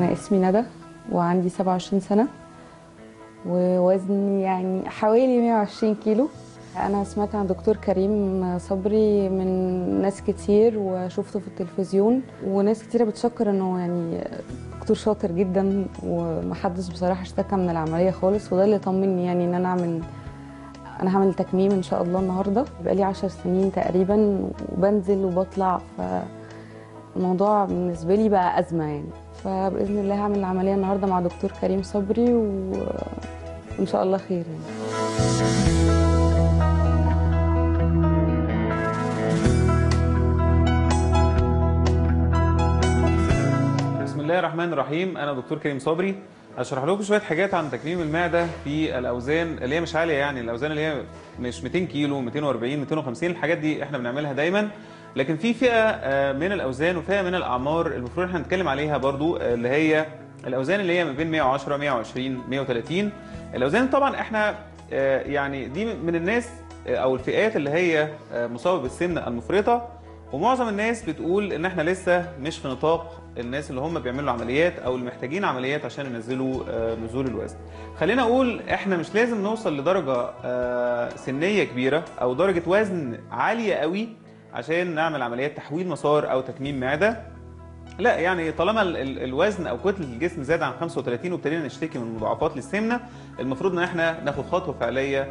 أنا اسمي ندى وعندي 27 سنة ووزني يعني حوالي 120 كيلو أنا سمعت عن دكتور كريم صبري من ناس كتير وشفته في التلفزيون وناس كتيرة بتشكر إنه يعني دكتور شاطر جدا ومحدش بصراحة اشتكى من العملية خالص وده اللي طمني يعني إن أنا أعمل أنا هعمل تكميم إن شاء الله النهاردة بقالي عشر سنين تقريبا وبنزل وبطلع فالموضوع بالنسبة لي بقى أزمة يعني فبإذن الله هعمل العملية النهاردة مع دكتور كريم صبري و... وإن شاء الله خير يعني بسم الله الرحمن الرحيم انا دكتور كريم صبري هشرح لكم شويه حاجات عن تكميم المعده في الاوزان اللي هي مش عاليه يعني الاوزان اللي هي مش 200 كيلو 240 250 الحاجات دي احنا بنعملها دايما لكن في فئه آه، من الاوزان وفئه من الاعمار المفروض احنا نتكلم عليها برضو آه، اللي هي الاوزان اللي هي ما بين 110 120 130 الاوزان طبعا احنا آه، يعني دي من الناس آه، او الفئات اللي هي آه، مصابه بالسمنه المفرطه ومعظم الناس بتقول ان احنا لسه مش في نطاق الناس اللي هم بيعملوا عمليات او اللي محتاجين عمليات عشان ينزلوا آه، نزول الوزن خلينا اقول احنا مش لازم نوصل لدرجه آه، سنيه كبيره او درجه وزن عاليه قوي عشان نعمل عمليات تحويل مسار او تكميم معده لا يعني طالما ال- ال- الوزن او كتله الجسم زاد عن 35 وابتدينا نشتكي من مضاعفات للسمنه المفروض ان احنا ناخد خطوه فعليه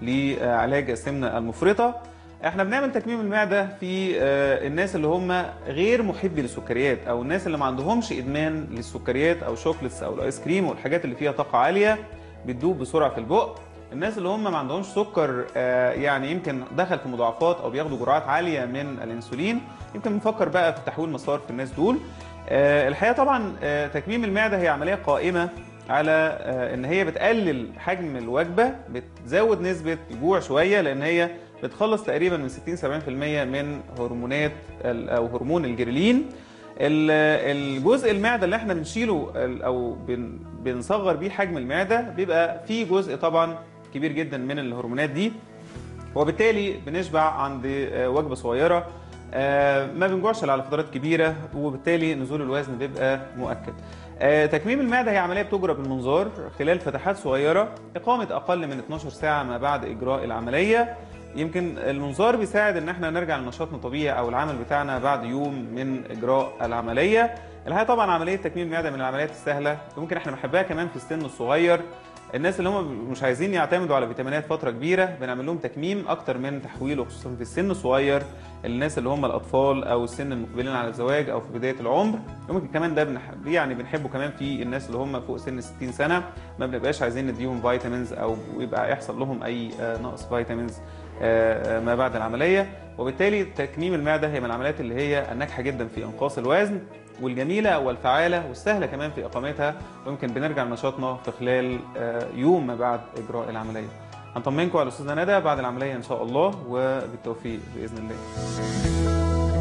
لعلاج السمنه المفرطه احنا بنعمل تكميم المعده في آه، الناس اللي هم غير محبي للسكريات او الناس اللي ما عندهمش ادمان للسكريات او شوكليتس او الايس كريم والحاجات اللي فيها طاقه عاليه بتدوب بسرعه في البق الناس اللي هم ما عندهمش سكر آه، يعني يمكن دخل في مضاعفات او بياخدوا جرعات عاليه من الانسولين يمكن بنفكر بقى في تحويل مسار في الناس دول آه، الحقيقه طبعا آه، تكميم المعده هي عمليه قائمه على آه، ان هي بتقلل حجم الوجبه بتزود نسبه الجوع شويه لان هي بتخلص تقريبا من 60 70% من هرمونات ال- او هرمون الجريلين ال- الجزء المعده اللي احنا بنشيله ال- او بن- بنصغر بيه حجم المعده بيبقى فيه جزء طبعا كبير جدا من الهرمونات دي وبالتالي بنشبع عند آه، وجبه صغيره آه، ما بنجوعش على فترات كبيره وبالتالي نزول الوزن بيبقى مؤكد آه، تكميم المعده هي عمليه بتجرى بالمنظار خلال فتحات صغيره اقامه اقل من 12 ساعه ما بعد اجراء العمليه يمكن المنظار بيساعد ان احنا نرجع لنشاطنا الطبيعي او العمل بتاعنا بعد يوم من اجراء العمليه الحقيقه طبعا عمليه تكميم المعده من العمليات السهله ممكن احنا بنحبها كمان في السن الصغير الناس اللي هم مش عايزين يعتمدوا على فيتامينات فتره كبيره بنعمل لهم تكميم اكتر من تحويل وخصوصا في السن الصغير الناس اللي هم الاطفال او السن المقبلين على الزواج او في بدايه العمر ممكن كمان ده بنحب يعني بنحبه كمان في الناس اللي هم فوق سن 60 سنه ما بنبقاش عايزين نديهم فيتامينز او يبقى يحصل لهم اي آه، نقص فيتامينز آه، آه، ما بعد العمليه وبالتالي تكميم المعده هي من العمليات اللي هي الناجحه جدا في انقاص الوزن والجميله والفعاله والسهله كمان في اقامتها ويمكن بنرجع لنشاطنا في خلال آه، يوم ما بعد اجراء العمليه. هنطمنكم على استاذنا ندى بعد العمليه ان شاء الله وبالتوفيق باذن الله.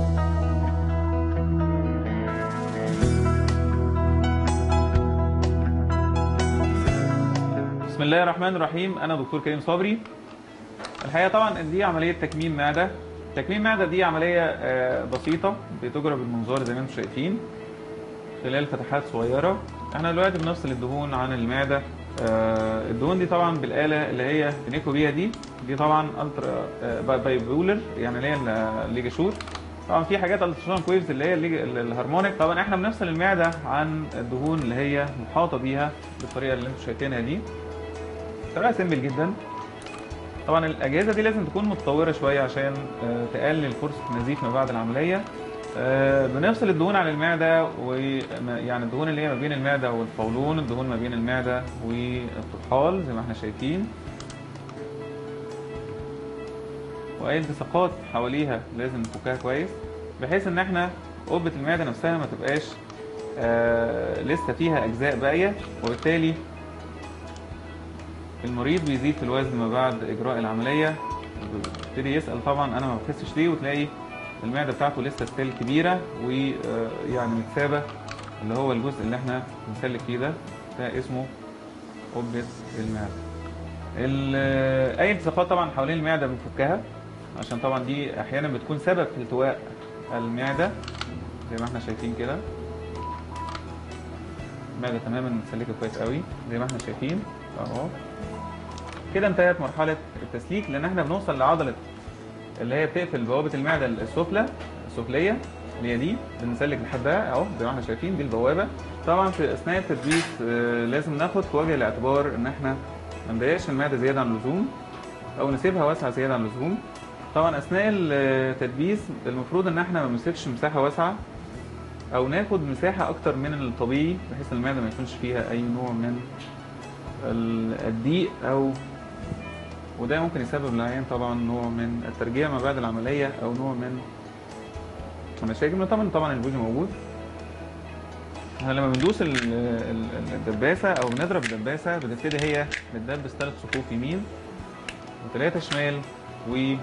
بسم الله الرحمن الرحيم انا دكتور كريم صبري الحقيقه طبعا إن دي عمليه تكميم معده تكميم معده دي عمليه آه، بسيطه بتجرى بالمنظار زي ما انتم شايفين خلال فتحات صغيره احنا دلوقتي بنفصل الدهون عن المعده آه، الدهون دي طبعا بالاله اللي هي بنيكو بيها دي دي طبعا الترا آه، باي- بايبولر يعني اللي هي الليجاشوت طبعا في حاجات التراسونال كويفز اللي هي الليج- الهارمونيك طبعا احنا بنفصل المعده عن الدهون اللي هي محاطه بيها بالطريقه اللي انتم شايفينها دي طريقه سيمبل جدا طبعا الاجهزه دي لازم تكون متطوره شويه عشان آه، تقلل فرصه النزيف ما بعد العمليه آه، بنفصل الدهون عن المعده ويعني الدهون اللي هي ما بين المعده والقولون الدهون ما بين المعده والطحال زي ما احنا شايفين واي التصاقات حواليها لازم نفكها كويس بحيث ان احنا قبه المعده نفسها ما تبقاش آه لسه فيها اجزاء باقيه وبالتالي المريض بيزيد في الوزن ما بعد اجراء العمليه بيبتدي يسال طبعا انا ما بخسش ليه وتلاقي المعده بتاعته لسه ستيل كبيره ويعني متسابه اللي هو الجزء اللي احنا بنسلك فيه ده ده اسمه قبه المعده ال- اي التصاقات طبعا حوالين المعده بنفكها عشان طبعا دي احيانا بتكون سبب في التواء المعده زي ما احنا شايفين كده المعده تماما متسلكه كويس قوي زي ما احنا شايفين اهو كده انتهت مرحله التسليك لان احنا بنوصل لعضله اللي هي بتقفل بوابه المعده السفلى السفليه اللي هي دي بنسلك لحدها اهو زي ما احنا شايفين دي البوابه طبعا في اثناء التدبيس آه، لازم ناخد في وجه الاعتبار ان احنا ما نضيقش المعده زياده عن اللزوم او نسيبها واسعه زياده عن اللزوم طبعا اثناء التدبيس المفروض ان احنا ما نمسكش مساحه واسعه او ناخد مساحه اكتر من الطبيعي بحيث ان المعده ما يكونش فيها اي نوع من ال- الضيق او وده ممكن يسبب للعيان طبعا نوع من الترجيع ما بعد العمليه او نوع من المشاكل طبعا طبعا البوجي موجود احنا لما بندوس ال- ال- الدباسه او بنضرب الدباسه بتبتدي هي بتدبس ثلاث صفوف يمين وثلاثه شمال و يبقى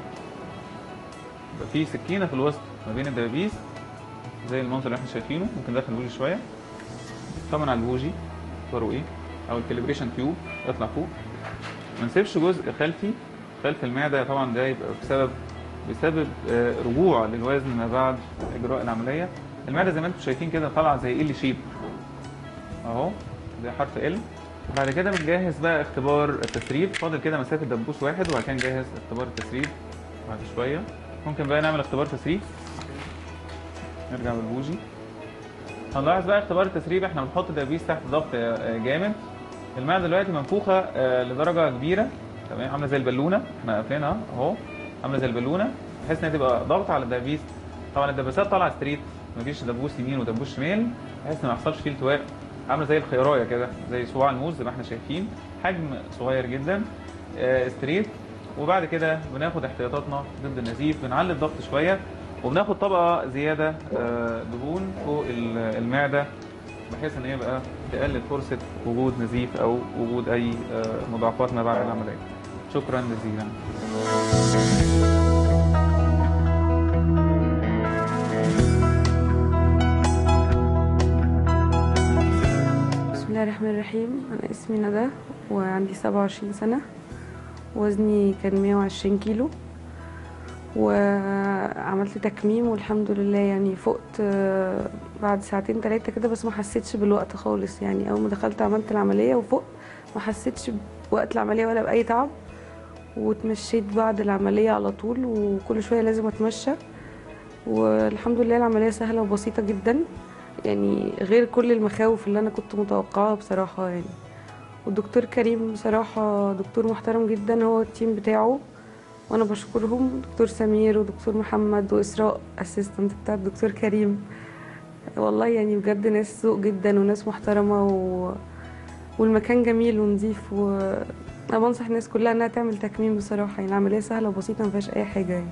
في سكينه في الوسط ما بين الدبابيس زي المنظر اللي احنا شايفينه ممكن ندخل البوجي شويه طبعا على البوجي اختاروا ايه او الكاليبريشن تيوب يطلع فوق ما نسيبش جزء خلفي خلف المعده طبعا ده يبقى بسبب بسبب آه، رجوع للوزن ما بعد اجراء العمليه المعده زي ما انتم شايفين كده طالعه زي ال شيب اهو زي حرف ال بعد كده بنجهز بقى اختبار التسريب فاضل كده مسافه دبوس واحد وبعد كده نجهز اختبار التسريب بعد شويه ممكن بقى نعمل اختبار تسريب نرجع بالبوجي هنلاحظ بقى اختبار التسريب احنا بنحط دبيس تحت ضغط آه، جامد المعده دلوقتي منفوخه آه، لدرجه كبيره تمام عامله زي البالونه احنا قافلينها اهو عامله زي البالونه بحيث انها تبقى ضغط على الدبيس طبعا الدباسات طالعه ستريت مفيش دبوس يمين ودبوس شمال بحيث ان ما يحصلش فيه التواء عامله زي الخيرايه كده زي صباع الموز زي ما احنا شايفين حجم صغير جدا آه، ستريت وبعد كده بناخد احتياطاتنا ضد النزيف بنعلي الضغط شويه وبناخد طبقه زياده آه، دهون فوق ال- المعده بحيث ان هي بقى تقلل فرصه وجود نزيف او وجود اي آه، مضاعفات ما بعد العمليه شكرا جزيلا بسم الله الرحمن الرحيم انا اسمي ندى وعندي 27 سنه وزني كان 120 كيلو وعملت تكميم والحمد لله يعني فقت آه، بعد ساعتين ثلاثه كده بس ما حسيتش بالوقت خالص يعني اول ما دخلت عملت العمليه وفقت ما حسيتش بوقت العمليه ولا باي تعب واتمشيت بعد العمليه على طول وكل شويه لازم اتمشى والحمد لله العمليه سهله وبسيطه جدا يعني غير كل المخاوف اللي انا كنت متوقعاها بصراحه يعني والدكتور كريم بصراحه دكتور محترم جدا هو التيم بتاعه وانا بشكرهم دكتور سمير ودكتور محمد واسراء اسيستنت بتاع الدكتور كريم والله يعني بجد ناس ذوق جدا وناس محترمه و... والمكان جميل ونظيف و انا بنصح الناس كلها انها تعمل تكميم بصراحه يعني العمليه سهله وبسيطه ما فيهاش اي حاجه يعني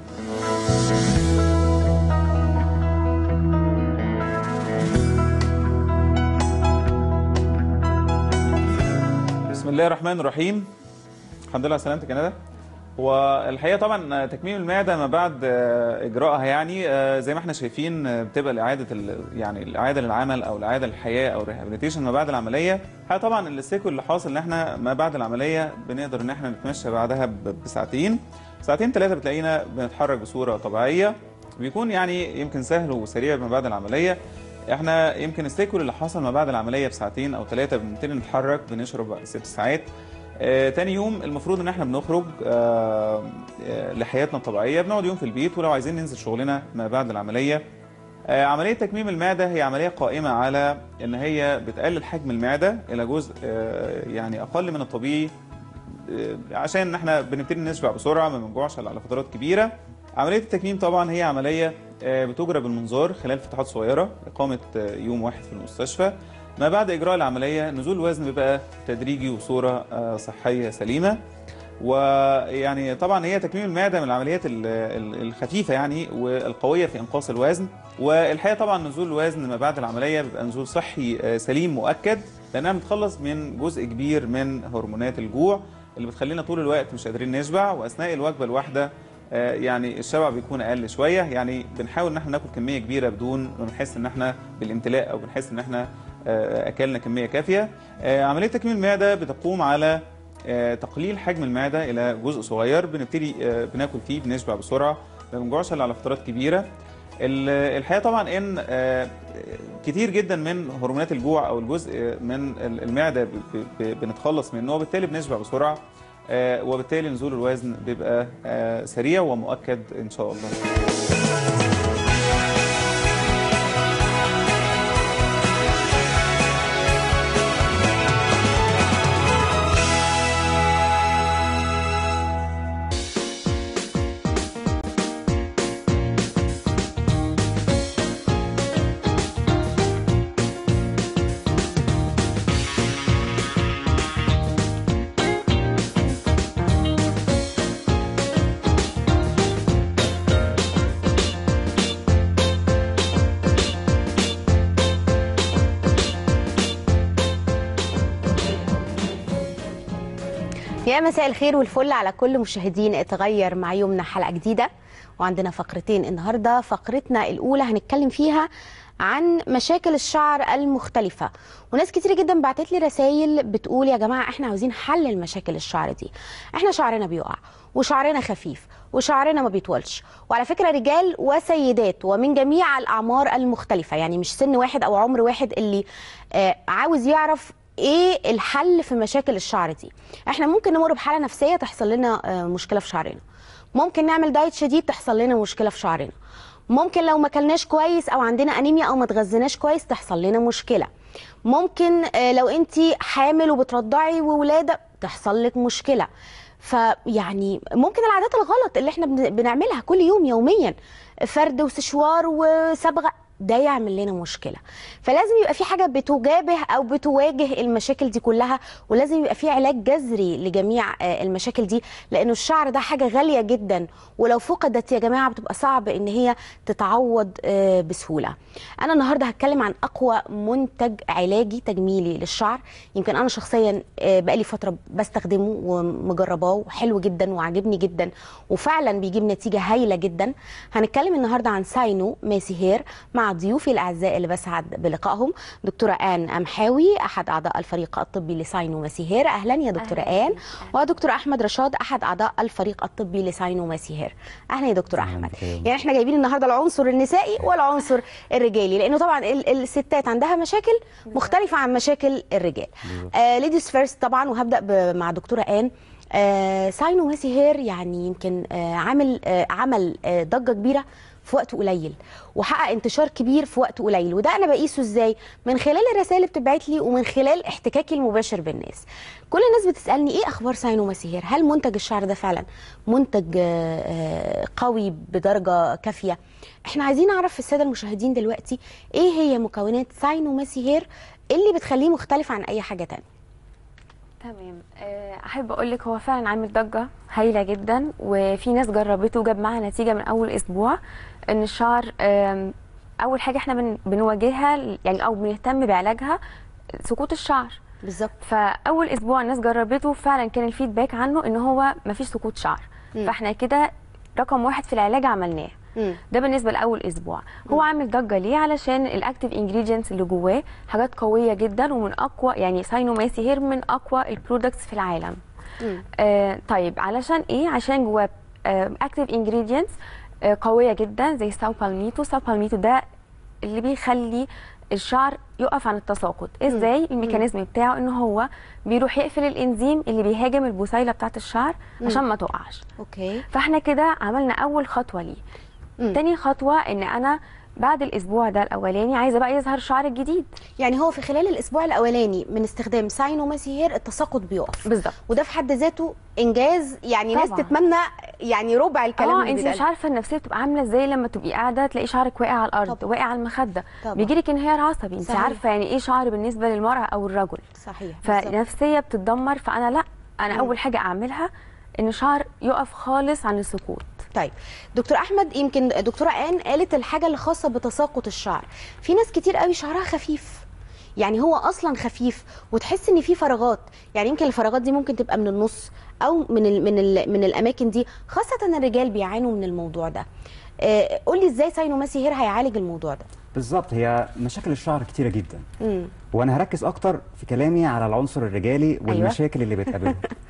بسم الله الرحمن الرحيم الحمد لله على سلامتك يا ندى والحقيقه طبعا تكميم المعده ما بعد آه، اجراءها يعني آه، زي ما احنا شايفين آه، بتبقى الاعاده ال- يعني الاعاده للعمل او الاعاده للحياه او الريهابيليتيشن ما بعد العمليه الحقيقه طبعا الاستيكو اللي حاصل ان احنا ما بعد العمليه بنقدر ان احنا نتمشى بعدها ب- بساعتين ساعتين ثلاثه بتلاقينا بنتحرك بصوره طبيعيه بيكون يعني يمكن سهل وسريع ما بعد العمليه احنا يمكن الستيكول اللي حصل ما بعد العمليه بساعتين او ثلاثه بنبتدي نتحرك بنشرب بعد ست ساعات آه، تاني يوم المفروض ان احنا بنخرج آه، آه، لحياتنا الطبيعيه بنقعد يوم في البيت ولو عايزين ننزل شغلنا ما بعد العمليه آه، عمليه تكميم المعده هي عمليه قائمه على ان هي بتقلل حجم المعده الى جزء آه، يعني اقل من الطبيعي آه، عشان ان احنا بنبتدي نشبع بسرعه ما بنجوعش الا على فترات كبيره عمليه التكميم طبعا هي عمليه آه، بتجرى بالمنظار خلال فتحات صغيره اقامه آه، يوم واحد في المستشفى ما بعد اجراء العمليه نزول الوزن بيبقى تدريجي وصوره آه، صحيه سليمه ويعني طبعا هي تكميم المعده من العمليات ال- ال- الخفيفه يعني والقويه في انقاص الوزن والحقيقه طبعا نزول الوزن ما بعد العمليه بيبقى نزول صحي آه، سليم مؤكد لانها بتخلص من جزء كبير من هرمونات الجوع اللي بتخلينا طول الوقت مش قادرين نشبع واثناء الوجبه الواحده آه، يعني الشبع بيكون اقل شويه يعني بنحاول ان احنا ناكل كميه كبيره بدون ما بنحس ان احنا بالامتلاء او بنحس ان احنا آه، اكلنا كميه كافيه آه، عمليه تكميم المعده بتقوم على آه، تقليل حجم المعده الى جزء صغير بنبتدي آه، بناكل فيه بنشبع بسرعه ما بنجوعش الا على فترات كبيره ال- الحقيقه طبعا ان آه، كتير جدا من هرمونات الجوع او الجزء من ال- المعده ب- ب- ب- بنتخلص منه وبالتالي بنشبع بسرعه آه، وبالتالي نزول الوزن بيبقى آه، سريع ومؤكد ان شاء الله يا مساء الخير والفل على كل مشاهدين اتغير مع يومنا حلقه جديده وعندنا فقرتين النهارده فقرتنا الاولى هنتكلم فيها عن مشاكل الشعر المختلفة وناس كتير جدا بعتت لي رسائل بتقول يا جماعة احنا عاوزين حل المشاكل الشعر دي احنا شعرنا بيقع وشعرنا خفيف وشعرنا ما بيطولش وعلى فكرة رجال وسيدات ومن جميع الأعمار المختلفة يعني مش سن واحد أو عمر واحد اللي آه عاوز يعرف ايه الحل في مشاكل الشعر دي احنا ممكن نمر بحاله نفسيه تحصل لنا آه، مشكله في شعرنا ممكن نعمل دايت شديد تحصل لنا مشكله في شعرنا ممكن لو ما كلناش كويس او عندنا انيميا او ما تغذيناش كويس تحصل لنا مشكله ممكن آه، لو انت حامل وبترضعي وولاده تحصل لك مشكله فيعني ممكن العادات الغلط اللي احنا بن- بنعملها كل يوم يوميا فرد وسشوار وصبغه ده يعمل لنا مشكله فلازم يبقى في حاجه بتجابه او بتواجه المشاكل دي كلها ولازم يبقى في علاج جذري لجميع آه، المشاكل دي لانه الشعر ده حاجه غاليه جدا ولو فقدت يا جماعه بتبقى صعب ان هي تتعوض آه، بسهوله انا النهارده هتكلم عن اقوى منتج علاجي تجميلي للشعر يمكن انا شخصيا آه، بقالي فتره بستخدمه ومجرباه وحلو جدا وعاجبني جدا وفعلا بيجيب نتيجه هايله جدا هنتكلم النهارده عن ساينو ماسي هير مع ضيوفي الاعزاء اللي بسعد بلقائهم دكتوره ان امحاوي احد اعضاء الفريق الطبي لساينو ماسي هير اهلا يا دكتوره أهلاً ان ودكتور احمد رشاد احد اعضاء الفريق الطبي لساينو ماسي هير اهلا يا دكتور أهلاً احمد بخير. يعني احنا جايبين النهارده العنصر النسائي والعنصر الرجالي لانه طبعا ال- الستات عندها مشاكل مختلفه عن مشاكل الرجال ليديز فيرست طبعا وهبدا ب- مع دكتوره ان آه ساينو ماسي هير يعني يمكن آه عامل آه عمل آه ضجه كبيره في وقت قليل وحقق انتشار كبير في وقت قليل وده انا بقيسه ازاي من خلال الرسائل اللي بتبعت لي ومن خلال احتكاكي المباشر بالناس كل الناس بتسالني ايه اخبار ساينو ماسيهير هل منتج الشعر ده فعلا منتج آه، آه، قوي بدرجه كافيه احنا عايزين نعرف الساده المشاهدين دلوقتي ايه هي مكونات ساينو ماسيهير اللي بتخليه مختلف عن اي حاجه تانية تمام آه، احب اقول لك هو فعلا عامل ضجه هايله جدا وفي ناس جربته وجاب معاها نتيجه من اول اسبوع ان الشعر آم، اول حاجه احنا بن- بنواجهها يعني او بنهتم بعلاجها سقوط الشعر بالظبط فاول اسبوع الناس جربته فعلا كان الفيدباك عنه ان هو مفيش سقوط شعر مم. فاحنا كده رقم واحد في العلاج عملناه مم. ده بالنسبه لاول اسبوع هو عامل ضجه ليه علشان الاكتيف انجريدينتس اللي جواه حاجات قويه جدا ومن اقوى يعني ساينوماسي هير من اقوى البرودكتس في العالم مم. آه طيب علشان ايه عشان جواه اكتيف انجريدينتس قويه جدا زي ساو بالميتو ساو بالميتو ده اللي بيخلي الشعر يقف عن التساقط ازاي الميكانيزم بتاعه ان هو بيروح يقفل الانزيم اللي بيهاجم البصيله بتاعه الشعر عشان ما تقعش اوكي فاحنا كده عملنا اول خطوه ليه مم. تاني خطوه ان انا بعد الاسبوع ده الاولاني عايزه بقى يظهر شعر الجديد يعني هو في خلال الاسبوع الاولاني من استخدام ساينو ماسيهير التساقط بيقف بالظبط وده في حد ذاته انجاز يعني ناس طبعاً. تتمنى يعني ربع الكلام اه اللي انت مش بيتقال. عارفه النفسيه بتبقى عامله ازاي لما تبقي قاعده تلاقي شعرك واقع على الارض طبعاً. واقع على المخده طبعاً. بيجي لك انهيار عصبي انت صحيح. عارفه يعني ايه شعر بالنسبه للمراه او الرجل صحيح بالظبط. فنفسيه بتتدمر فانا لا انا مم. اول حاجه اعملها ان شعر يقف خالص عن السقوط طيب دكتور احمد يمكن دكتوره ان قالت الحاجه اللي خاصه بتساقط الشعر في ناس كتير قوي شعرها خفيف يعني هو اصلا خفيف وتحس ان في فراغات يعني يمكن الفراغات دي ممكن تبقى من النص او من ال من ال من الاماكن دي خاصه الرجال بيعانوا من الموضوع ده آه قول لي ازاي ساينوماسي هير هيعالج الموضوع ده بالظبط هي مشاكل الشعر كتيره جدا امم وانا هركز اكتر في كلامي على العنصر الرجالي والمشاكل اللي بتقابلهم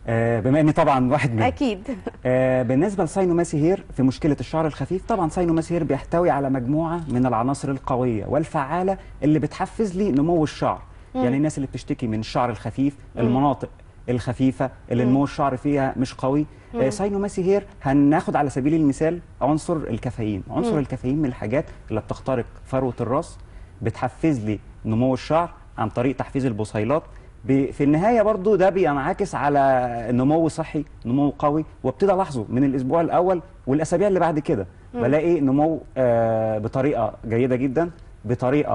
آه بما اني طبعا واحد منهم اكيد آه بالنسبه لساينوماسي هير في مشكله الشعر الخفيف طبعا ساينوماسي هير بيحتوي على مجموعه من العناصر القويه والفعاله اللي بتحفز لي نمو الشعر يعني الناس اللي بتشتكي من الشعر الخفيف المناطق الخفيفه اللي نمو الشعر فيها مش قوي آه ساينوماسي هير هناخد على سبيل المثال عنصر الكافيين عنصر الكافيين من الحاجات اللي بتخترق فروه الراس بتحفز لي نمو الشعر عن طريق تحفيز البصيلات ب- في النهايه برضو ده بينعكس على نمو صحي نمو قوي وابتدي الاحظه من الاسبوع الاول والاسابيع اللي بعد كده بلاقي نمو آه بطريقه جيده جدا بطريقه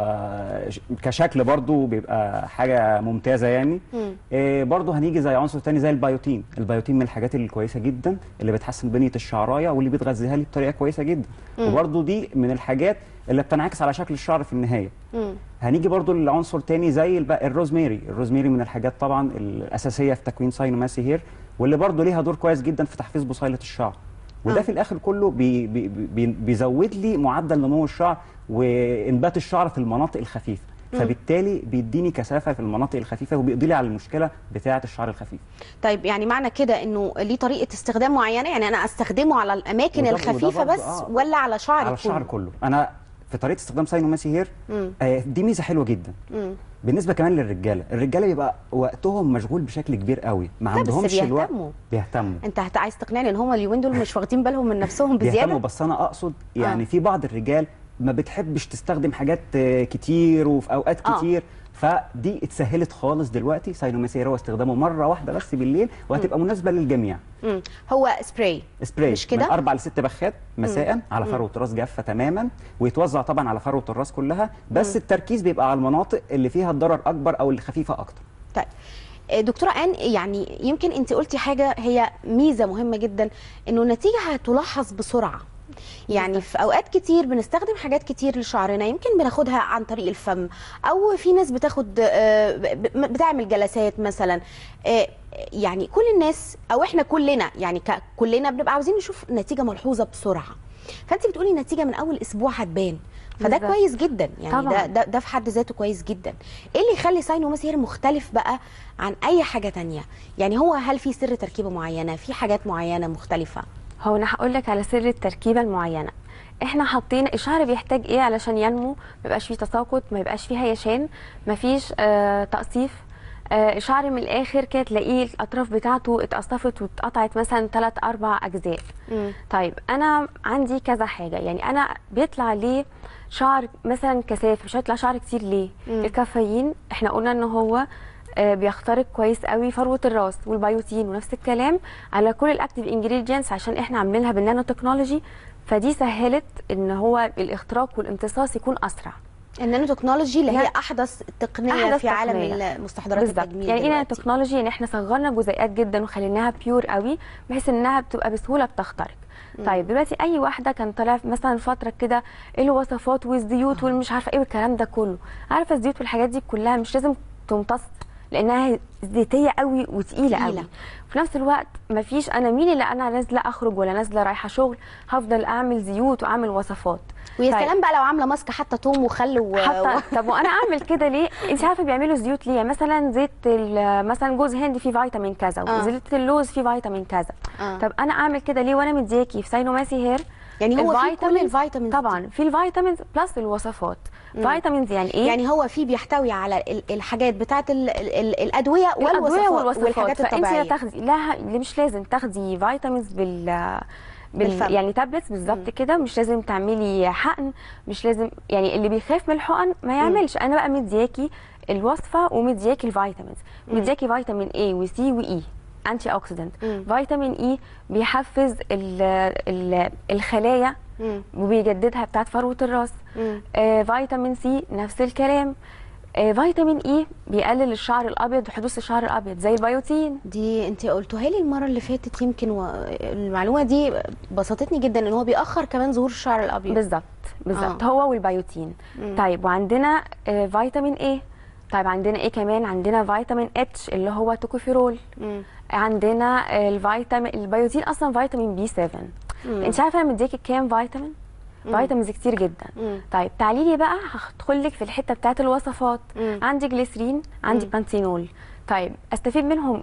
آه ش- كشكل برضو بيبقى حاجه ممتازه يعني آه برضو هنيجي زي عنصر تاني زي البيوتين البيوتين من الحاجات الكويسه جدا اللي بتحسن بنيه الشعرايه واللي بتغذيها لي بطريقه كويسه جدا وبرضو دي من الحاجات اللي بتنعكس على شكل الشعر في النهايه هنيجي برضو لعنصر تاني زي الب- الروزميري الروزميري من الحاجات طبعا الاساسيه في تكوين ساينوماسي هير واللي برضو ليها دور كويس جدا في تحفيز بصيله الشعر وده آه. في الاخر كله بي بي بي بيزود لي معدل نمو الشعر وانبات الشعر في المناطق الخفيفه فبالتالي بيديني كثافه في المناطق الخفيفه وبيقضي لي على المشكله بتاعه الشعر الخفيف طيب يعني معنى كده انه ليه طريقه استخدام معينه يعني انا استخدمه على الاماكن وده- الخفيفه وده بس برضه- آه. ولا على شعري على الشعر كله؟ كله انا في طريقه استخدام ساينوماسي هير مم. آه دي ميزه حلوه جدا مم. بالنسبه كمان للرجاله الرجاله بيبقى وقتهم مشغول بشكل كبير قوي ما لا، بس عندهمش الوقت بيهتموا. بيهتموا انت هت- عايز تقنعني ان هم اليومين دول مش واخدين بالهم من نفسهم بيهتموا بزياده بس انا اقصد يعني آه. في بعض الرجال ما بتحبش تستخدم حاجات آه، كتير وفي اوقات آه. كتير فدي اتسهلت خالص دلوقتي ساينوماسير هو استخدامه مره واحده بس بالليل وهتبقى مناسبه للجميع مم. هو سبراي سبراي مش من كده اربع لست بخات مساء على فروه راس جافه تماما ويتوزع طبعا على فروه الراس كلها بس التركيز بيبقى على المناطق اللي فيها الضرر اكبر او اللي خفيفه اكتر طيب آه، دكتوره ان يعني يمكن انت قلتي حاجه هي ميزه مهمه جدا انه النتيجه هتلاحظ بسرعه يعني في اوقات كتير بنستخدم حاجات كتير لشعرنا يمكن بناخدها عن طريق الفم او في ناس بتاخد آه، ب- ب- بتعمل جلسات مثلا آه، يعني كل الناس او احنا كلنا يعني ك- كلنا بنبقى عاوزين نشوف نتيجه ملحوظه بسرعه فانت بتقولي النتيجه من اول اسبوع هتبان فده بالظبط. كويس جدا يعني طبعاً. ده, ده ده في حد ذاته كويس جدا ايه اللي يخلي ساينوماسير مختلف بقى عن اي حاجه تانية يعني هو هل في سر تركيبه معينه في حاجات معينه مختلفه هو انا هقول لك على سر التركيبه المعينه احنا حاطين الشعر بيحتاج ايه علشان ينمو ما يبقاش فيه تساقط ما يبقاش فيه هيشان ما فيش آه تقصيف آه الشعر من الاخر كده تلاقيه الاطراف بتاعته اتقصفت واتقطعت مثلا ثلاث اربع اجزاء طيب انا عندي كذا حاجه يعني انا بيطلع ليه شعر مثلا كثافه مش هيطلع شعر كتير ليه الكافيين احنا قلنا ان هو آه، بيخترق كويس قوي فروه الراس والبيوتين ونفس الكلام على كل الاكتيف انجريدينتس عشان احنا عاملينها بالنانو تكنولوجي فدي سهلت ان هو الاختراق والامتصاص يكون اسرع النانو تكنولوجي اللي هي يعني احدث تقنيه أحدث في عالم تقنية. المستحضرات بالظبط التجميل يعني ايه دلوقتي. تكنولوجي ان احنا صغرنا جزيئات جدا وخليناها بيور قوي بحيث انها بتبقى بسهوله بتخترق طيب دلوقتي اي واحده كان طالع مثلا فتره كده ايه الوصفات والزيوت والمش عارفه ايه والكلام ده كله عارفه الزيوت والحاجات دي كلها مش لازم تمتص لانها زيتيه قوي وتقيله تقيلة. قوي في نفس الوقت مفيش انا مين اللي انا نازله اخرج ولا نازله رايحه شغل هفضل اعمل زيوت واعمل وصفات ويا طيب. سلام بقى لو عامله ماسكه حتى توم وخل و... حتى طب وانا اعمل كده ليه انت عارفه بيعملوا زيوت ليه يعني مثلا زيت ال- مثلا جوز هند فيه فيتامين كذا آه. وزيت اللوز فيه فيتامين كذا آه. طب انا اعمل كده ليه وانا مدياكي في ساينوماسي هير يعني هو في كل الفيتامينز- الفيتامينز طبعا في الفيتامينز بلس الوصفات فيتامينز يعني ايه يعني هو في بيحتوي على ال- الحاجات بتاعه ال... ال... ال... الادويه والوصفات, الادويه والوصفات والحاجات فانت الطبيعيه تاخدي لا اللي مش لازم تاخدي فيتامينز بال بال بالفم. يعني تابلتس بالظبط كده مش لازم تعملي حقن مش لازم يعني اللي بيخاف من الحقن ما يعملش انا بقى مدياكي الوصفه ومدياكي الفيتامينز مدياكي فيتامين A وسي واي انتي اوكسيدنت فيتامين اي بيحفز ال ال الخلايا مم. وبيجددها بتاعت فروه الراس مم. آه فيتامين سي نفس الكلام آه فيتامين اي بيقلل الشعر الابيض وحدوث الشعر الابيض زي البيوتين دي انت قلتوها لي المره اللي فاتت يمكن و... المعلومه دي بسطتني جدا ان هو بيأخر كمان ظهور الشعر الابيض بالظبط بالظبط آه. هو والبيوتين طيب وعندنا آه فيتامين اي طيب عندنا ايه كمان عندنا فيتامين اتش اللي هو توكوفيرول مم. عندنا آه، الفيتامين البيوتين اصلا فيتامين بي 7 انت عارفه انا مديكي كام فيتامين فيتامينز كتير جدا مم. طيب تعالي لي بقى هدخل لك في الحته بتاعت الوصفات مم. عندي جليسرين عندي بانتينول طيب استفيد منهم ايه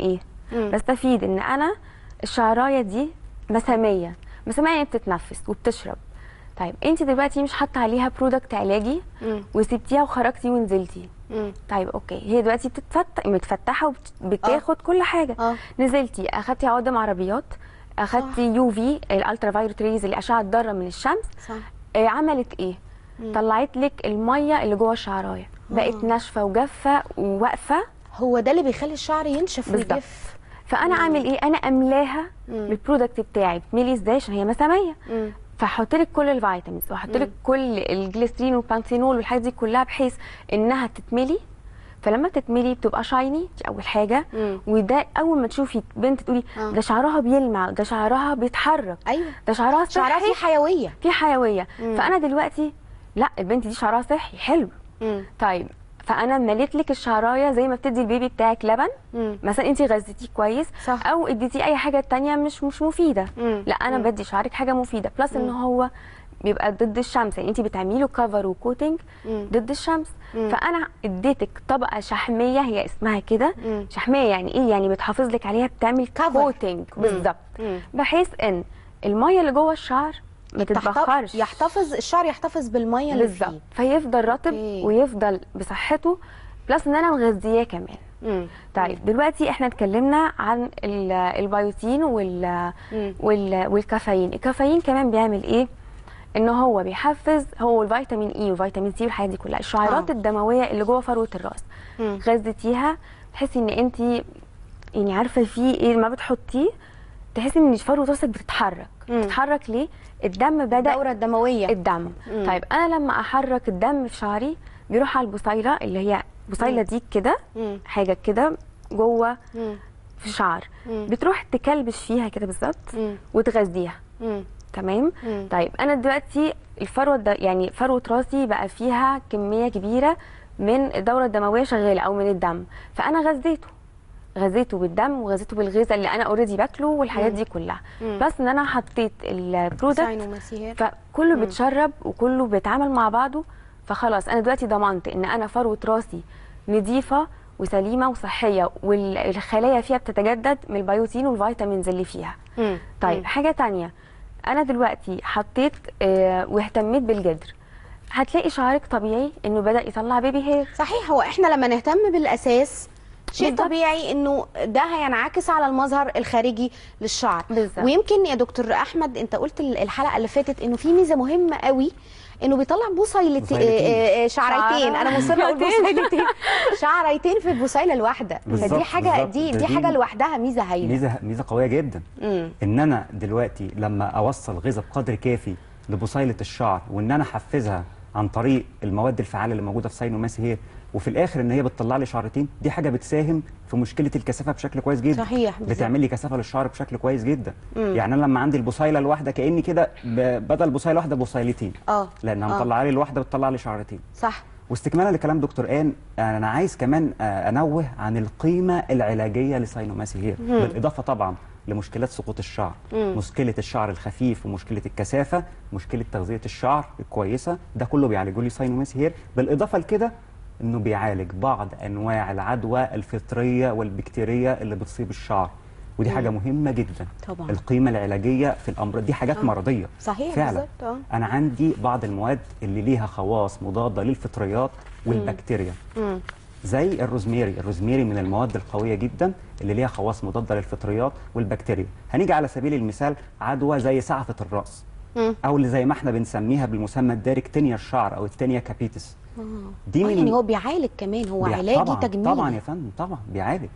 بستفيد ان انا الشعرايه دي مساميه مساميه يعني بتتنفس وبتشرب طيب انت دلوقتي مش حاطه عليها برودكت علاجي مم. وسبتيها وخرجتي ونزلتي مم. طيب اوكي هي دلوقتي بتتفتح متفتحه وبتاخد كل حاجه اه نزلتي اخدتي عوادم عربيات اخدتي يو في الالترا فايولت ريز الاشعه الضاره من الشمس صح آه، عملت ايه طلعت لك الميه اللي جوه الشعرايه بقت ناشفه وجافه وواقفه هو ده اللي بيخلي الشعر ينشف بالظبط ويجف فانا اعمل ايه انا املاها بالبرودكت بتاعي بتملي ازاي عشان هي مساميه مم. فاحط لك كل الفيتامينز واحط لك كل الجليسرين والبانثينول والحاجات دي كلها بحيث انها تتملي فلما تتملي بتبقى شايني دي اول حاجه مم. وده اول ما تشوفي بنت تقولي آه. ده شعرها بيلمع ده شعرها بيتحرك ايوه ده شعرها شعرها صحي فيه حيويه في حيويه مم. فانا دلوقتي لا البنت دي شعرها صحي حلو مم. طيب فانا مليت لك الشعرايه زي ما بتدي البيبي بتاعك لبن مم. مثلا انت غذيتيه كويس صح. او اديتيه اي حاجه تانية مش مش مفيده مم. لا انا بدي شعرك حاجه مفيده بلس ان هو بيبقى ضد الشمس يعني انت بتعملي له كفر وكوتنج مم. ضد الشمس مم. فانا اديتك طبقه شحميه هي اسمها كده مم. شحميه يعني ايه يعني بتحافظ لك عليها بتعمل Cover. كوتنج بالظبط مم. بحيث ان الميه اللي جوه الشعر ما تحت- تتبخرش يحتفظ الشعر يحتفظ بالميه اللي بالظبط فيه فيفضل رطب أوكي. ويفضل بصحته بلس ان انا مغذياه كمان مم. طيب دلوقتي احنا اتكلمنا عن ال- البيوتين وال مم. وال والكافيين الكافيين كمان بيعمل ايه ان هو بيحفز هو الفيتامين اي وفيتامين سي والحاجات دي كلها الشعيرات آه. الدمويه اللي جوه فروه الراس مم. غذيتيها تحسي ان انت يعني عارفه في ايه ما بتحطيه تحسي ان فروه راسك بتتحرك مم. بتتحرك ليه الدم بدا الدوره الدمويه الدم مم. طيب انا لما احرك الدم في شعري بيروح على البصيله اللي هي بصيله دي كده مم. حاجه كده جوه مم. في الشعر مم. بتروح تكلبش فيها كده بالظبط مم. وتغذيها مم. تمام مم. طيب انا دلوقتي الفروه ده يعني فروه راسي بقى فيها كميه كبيره من الدوره الدمويه شغاله او من الدم فانا غذيته غذيته بالدم وغذيته بالغذاء اللي انا اوريدي باكله والحاجات دي كلها مم. بس ان انا حطيت البرودكت ساينوماسيهير فكله بيتشرب وكله بيتعامل مع بعضه فخلاص انا دلوقتي ضمنت ان انا فروه راسي نظيفه وسليمه وصحيه والخلايا فيها بتتجدد من البيوتين والفيتامينز اللي فيها مم. طيب حاجه تانية انا دلوقتي حطيت آه واهتميت بالجدر هتلاقي شعرك طبيعي انه بدا يطلع بيبي هير صحيح هو احنا لما نهتم بالاساس شيء بالظبط. طبيعي انه ده هينعكس على المظهر الخارجي للشعر بالظبط. ويمكن يا دكتور احمد انت قلت الحلقه اللي فاتت انه في ميزه مهمه قوي انه بيطلع بصيلتين بصيلتين. شعريتين انا مصره اقول بصيلتين شعريتين في البصيله الواحده فدي بالظبط، حاجه بالظبط. دي ده دي دي حاجه لوحدها ميزه هايله ميزه ميزه قويه جدا مم. ان انا دلوقتي لما اوصل غذاء بقدر كافي لبصيله الشعر وان انا احفزها عن طريق المواد الفعاله اللي موجوده في ساينوماسي هي وفي الاخر ان هي بتطلع لي شعرتين دي حاجه بتساهم في مشكله الكثافه بشكل كويس جدا صحيح، بالظبط. بتعمل لي كثافه للشعر بشكل كويس جدا يعني انا لما عندي البصيله الواحده كاني كده ب- بدل بصيله واحده بصيلتين اه لانها آه. مطلعه لي الواحده بتطلع لي شعرتين صح واستكمالا لكلام دكتور آن انا عايز كمان آه، انوه عن القيمه العلاجيه لساينوماسي هير بالاضافه طبعا لمشكلات سقوط الشعر مشكله الشعر الخفيف ومشكله الكثافه مشكله تغذيه الشعر الكويسه ده كله بيعالجوا لي ساينوماسي هير بالاضافه لكده انه بيعالج بعض انواع العدوى الفطريه والبكتيريه اللي بتصيب الشعر ودي حاجه مهمه جدا طبعاً. القيمه العلاجيه في الامراض دي حاجات مرضيه صحيح، فعلا بالظبط، آه. انا عندي بعض المواد اللي ليها خواص مضاده للفطريات والبكتيريا مم. زي الروزميري الروزميري من المواد القويه جدا اللي ليها خواص مضاده للفطريات والبكتيريا هنيجي على سبيل المثال عدوى زي سعفه الراس مم. او اللي زي ما احنا بنسميها بالمسمى الدارج تينيا الشعر او التينيا كابيتس دي آه يعني هو بيعالج كمان هو بيع- علاجي طبعا تجميلي طبعا يا فندم طبعا بيعالج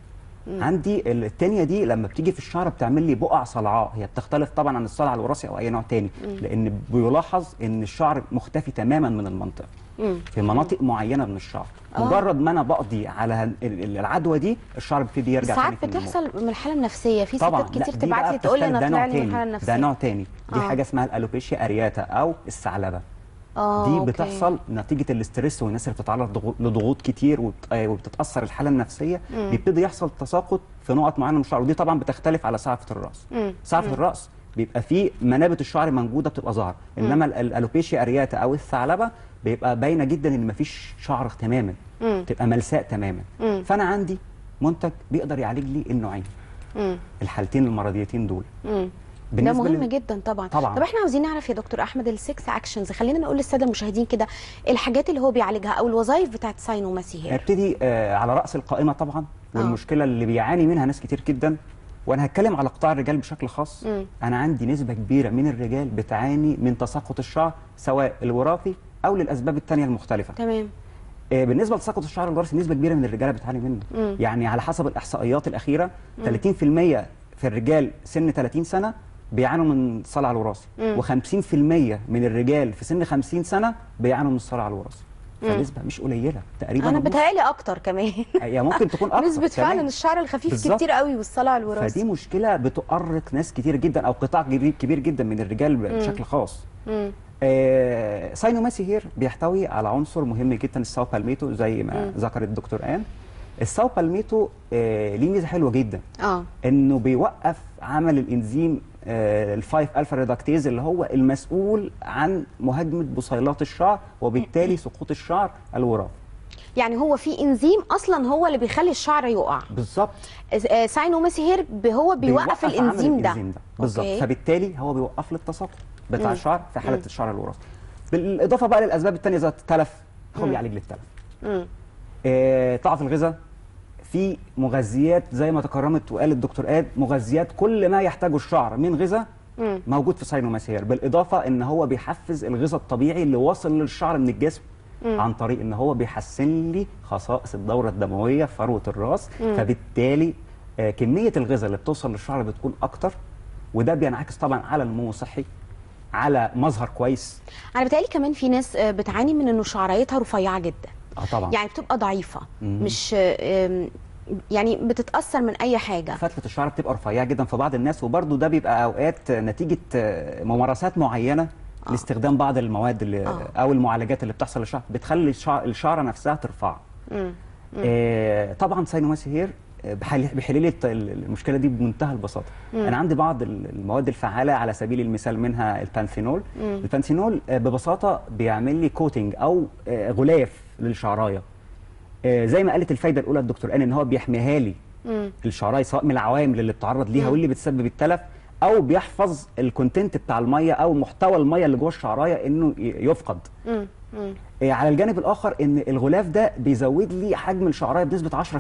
عندي التانية دي لما بتيجي في الشعر بتعمل لي بقع صلعاء هي بتختلف طبعا عن الصلع الوراثي او اي نوع تاني لان بيلاحظ ان الشعر مختفي تماما من المنطقه في مناطق معينه من الشعر مجرد ما انا بقضي على ال- ال- العدوى دي الشعر بيبتدي يرجع ساعات تاني في النمو. بتحصل من الحاله النفسيه في طبعا ستات لا، كتير دي تبعت بقى لي تقول لي انا بتختلف، ده طلع نوع لي من الحاله تاني النفسيه ده نوع تاني دي آه. حاجه اسمها الالوبيشيا ارياتا او الثعلبه اه دي أوكي. بتحصل نتيجه الاسترس والناس اللي بتتعرض لضغو- لضغوط كتير وبت- آه، وبتتاثر الحاله النفسيه بيبتدي يحصل تساقط في نقط معينه من الشعر ودي طبعا بتختلف على سعفه الراس مم. سعفه الراس بيبقى فيه منابت الشعر موجوده بتبقى ظاهره انما ال- الالوبيشيا ارياتا او الثعلبه بيبقى باينه جدا ان مفيش شعر تماما مم. تبقى ملساء تماما مم. فانا عندي منتج بيقدر يعالج لي النوعين مم. الحالتين المرضيتين دول مم. ده بالنسبة مهم لل- جدا طبعا طبعاً. طب احنا عاوزين نعرف يا دكتور احمد السكس اكشنز خلينا نقول للساده المشاهدين كده الحاجات اللي هو بيعالجها او الوظائف بتاعت ساينوماسي هير ابتدي آه، على راس القائمه طبعا والمشكله اللي بيعاني منها ناس كتير جدا وانا هتكلم على قطاع الرجال بشكل خاص مم. انا عندي نسبه كبيره من الرجال بتعاني من تساقط الشعر سواء الوراثي او للاسباب الثانيه المختلفه تمام آه، بالنسبه لتساقط الشعر الوراثي نسبه كبيره من الرجاله بتعاني منه مم. يعني على حسب الاحصائيات الاخيره 30% في الرجال سن 30 سنه بيعانوا من الصلع الوراثي مم. و50% من الرجال في سن 50 سنه بيعانوا من الصلع الوراثي فنسبه مش قليله تقريبا انا النص. بتهيألي اكتر كمان هي ممكن تكون اكتر نسبة كمان. فعلا الشعر الخفيف بالظبط. كتير قوي والصلع فدي الوراثي مشكله بتؤرق ناس كتير جدا او قطاع كبير كبير جدا من الرجال بشكل خاص مم. آه ساينوماسي هير بيحتوي على عنصر مهم جدا الساو بالميتو زي ما ذكر الدكتور ان الساو بالميتو آه ليه ميزه حلوه جدا اه انه بيوقف عمل الانزيم آه الفايف الفا ريدكتيز اللي هو المسؤول عن مهاجمه بصيلات الشعر وبالتالي سقوط الشعر الوراثي يعني هو في انزيم اصلا هو اللي بيخلي الشعر يقع بالظبط آه، ساينوماسي هير ب- هو بيوقف عمل الانزيم ده الانزيم ده بالظبط أوكي. فبالتالي هو بيوقف لي التساقط بتاع الشعر في حاله الشعر الوراثي بالاضافه بقى للاسباب الثانيه زي التلف هو بيعالج لي التلف مم. آه، ضعف الغذاء في مغذيات زي ما تكرمت وقال الدكتور اد مغذيات كل ما يحتاجه الشعر من غذاء مم. موجود في ساينوماسير بالاضافه ان هو بيحفز الغذاء الطبيعي اللي واصل للشعر من الجسم عن طريق ان هو بيحسن لي خصائص الدوره الدمويه في فروه الراس فبالتالي آه، كميه الغذاء اللي بتوصل للشعر بتكون اكتر وده بينعكس طبعا على النمو الصحي على مظهر كويس انا بتهيألي كمان في ناس آه، بتعاني من انه شعريتها رفيعه جدا اه طبعا يعني بتبقى ضعيفه مش آم، يعني بتتاثر من اي حاجه فتله الشعر بتبقى رفيعه جدا في بعض الناس وبرده ده بيبقى اوقات نتيجه آه، ممارسات معينه لاستخدام بعض المواد اللي آه. او المعالجات اللي بتحصل للشعر بتخلي الشعر الشعره نفسها ترفع مم. آه طبعا ساينوماسي هير آه، بحل بيحل لي الت- المشكله دي بمنتهى البساطه انا عندي بعض ال- المواد الفعاله على سبيل المثال منها البانثينول البانثينول آه، ببساطه بيعمل لي كوتنج او آه، غلاف للشعرايه آه، زي ما قالت الفايده الاولى الدكتور ان ان هو بيحميها لي مم. الشعرايه سواء من العوامل اللي بتعرض ليها واللي بتسبب التلف او بيحفظ الكونتنت بتاع الميه او محتوى الميه اللي جوه الشعرايه انه ي- يفقد مم. مم. آه، على الجانب الاخر ان الغلاف ده بيزود لي حجم الشعرايه بنسبه 10%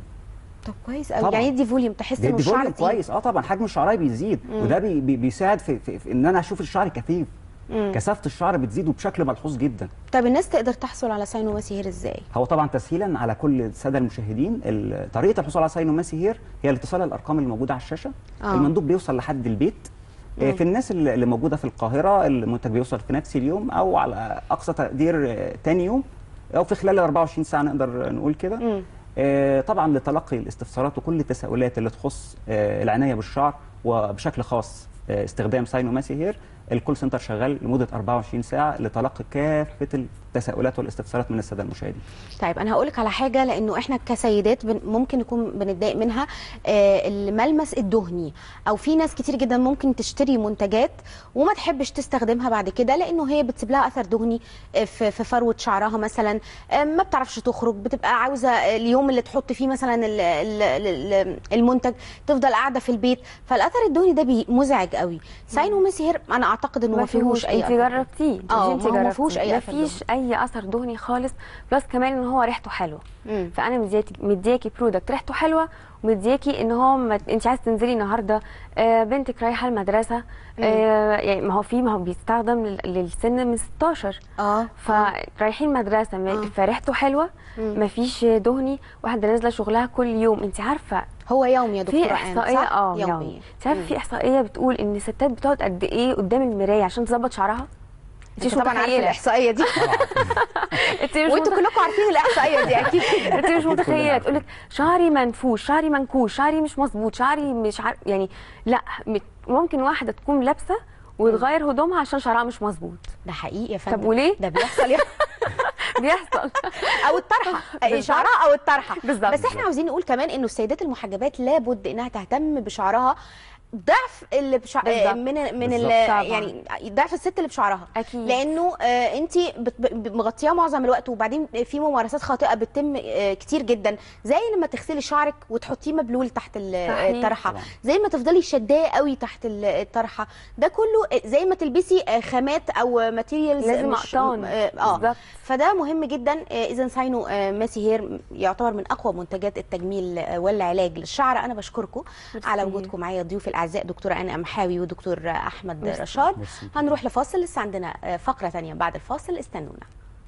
طب كويس قوي طبعاً. يعني يدي فوليوم تحس انه بيدي الشعر فوليوم تقيل كويس اه طبعا حجم الشعرايه بيزيد وده بي بي بيساعد في, في, في ان انا اشوف الشعر كثيف كثافه الشعر بتزيد وبشكل ملحوظ جدا طب الناس تقدر تحصل على ساينوماسي هير ازاي هو طبعا تسهيلا على كل الساده المشاهدين ال- طريقه الحصول على ساينوماسي هير هي الاتصال الارقام اللي موجوده على الشاشه آه. آه. المندوب بيوصل لحد البيت آه، في الناس اللي اللي موجوده في القاهره المنتج بيوصل في نفس اليوم او على اقصى تقدير آه، تاني يوم او في خلال 24 ساعه نقدر نقول كده مم. آه، طبعا لتلقي الاستفسارات وكل التساؤلات اللي تخص آه، العنايه بالشعر وبشكل خاص آه، استخدام ساينوماسي هير الكول سنتر شغال لمده 24 ساعه لتلقي كافه التساؤلات والاستفسارات من الساده المشاهدين طيب انا هقول لك على حاجه لانه احنا كسيدات بن ممكن نكون بنتضايق منها آه الملمس الدهني او في ناس كتير جدا ممكن تشتري منتجات وما تحبش تستخدمها بعد كده لانه هي بتسيب لها اثر دهني آه، في في فروه شعرها مثلا آه ما بتعرفش تخرج بتبقى عاوزه آه، اليوم اللي تحط فيه مثلا ال- ال- ال- المنتج تفضل قاعده في البيت فالاثر الدهني ده بي- مزعج قوي ساينوماسي هير انا اعتقد انه ما فيهوش اي انت أثر. جربتيه اه، انت ما هو ما جربتيه فيهوش أي أثر مفيش اي اثر دهني خالص بلس كمان ان هو ريحته حلوه مم. فانا مدياكي مدياكي برودكت ريحته حلوه ومدياكي ان هو ما... انت عايزه تنزلي النهارده آه بنتك رايحه المدرسه آه يعني ما هو في ما هو بيستخدم لل- للسن من 16 اه فرايحين مدرسه ما- آه. فريحته حلوه مفيش دهني واحده نازله شغلها كل يوم انت عارفه هو يومي يا دكتوره في آن، احصائيه صح؟ اه يومي يومي انت عارفه في احصائيه بتقول ان الستات بتقعد قد ايه قدام المرايه عشان تظبط شعرها انت انت مش طبعا عارفه متخيله الاحصائيه دي انت مش وانتوا كلكم عارفين الاحصائيه دي اكيد انت مش كلنا متخيله عارفين. تقول لك شعري منفوش شعري منكوش شعري مش مظبوط شعري مش عارف يعني لا م- ممكن واحده تكون لابسه وتغير هدومها عشان شعرها مش مظبوط ده حقيقي يا فندم طب وليه؟ ده بيحصل يا بيحصل او الطرحه بالظبط. شعرها او الطرحه بالظبط. بس احنا عاوزين نقول كمان انه السيدات المحجبات لابد انها تهتم بشعرها ضعف اللي بشع... بالظبط. آه، من من ال... بالظبط. طبعاً. يعني ضعف الست اللي بشعرها أكيد. لانه آه انت بت... ب- مغطياه معظم الوقت وبعدين في ممارسات خاطئه بتتم آه كتير جدا زي لما تغسلي شعرك وتحطيه مبلول تحت ال- صحيح. الطرحه طبعاً. زي ما تفضلي شداه قوي تحت ال- الطرحه ده كله آه، زي ما تلبسي آه، خامات او ماتيريالز لازم قطان. اه آه. بالظبط. فده مهم جدا اذا ساينو آه، ماسي هير يعتبر من اقوى منتجات التجميل آه، والعلاج للشعر انا بشكركم ميرسي. على وجودكم معايا ضيوفي الاعزاء دكتوره انا امحاوي ودكتور آه، احمد ميرسي. رشاد ميرسي. هنروح لفاصل لسه عندنا آه، فقره ثانيه بعد الفاصل استنونا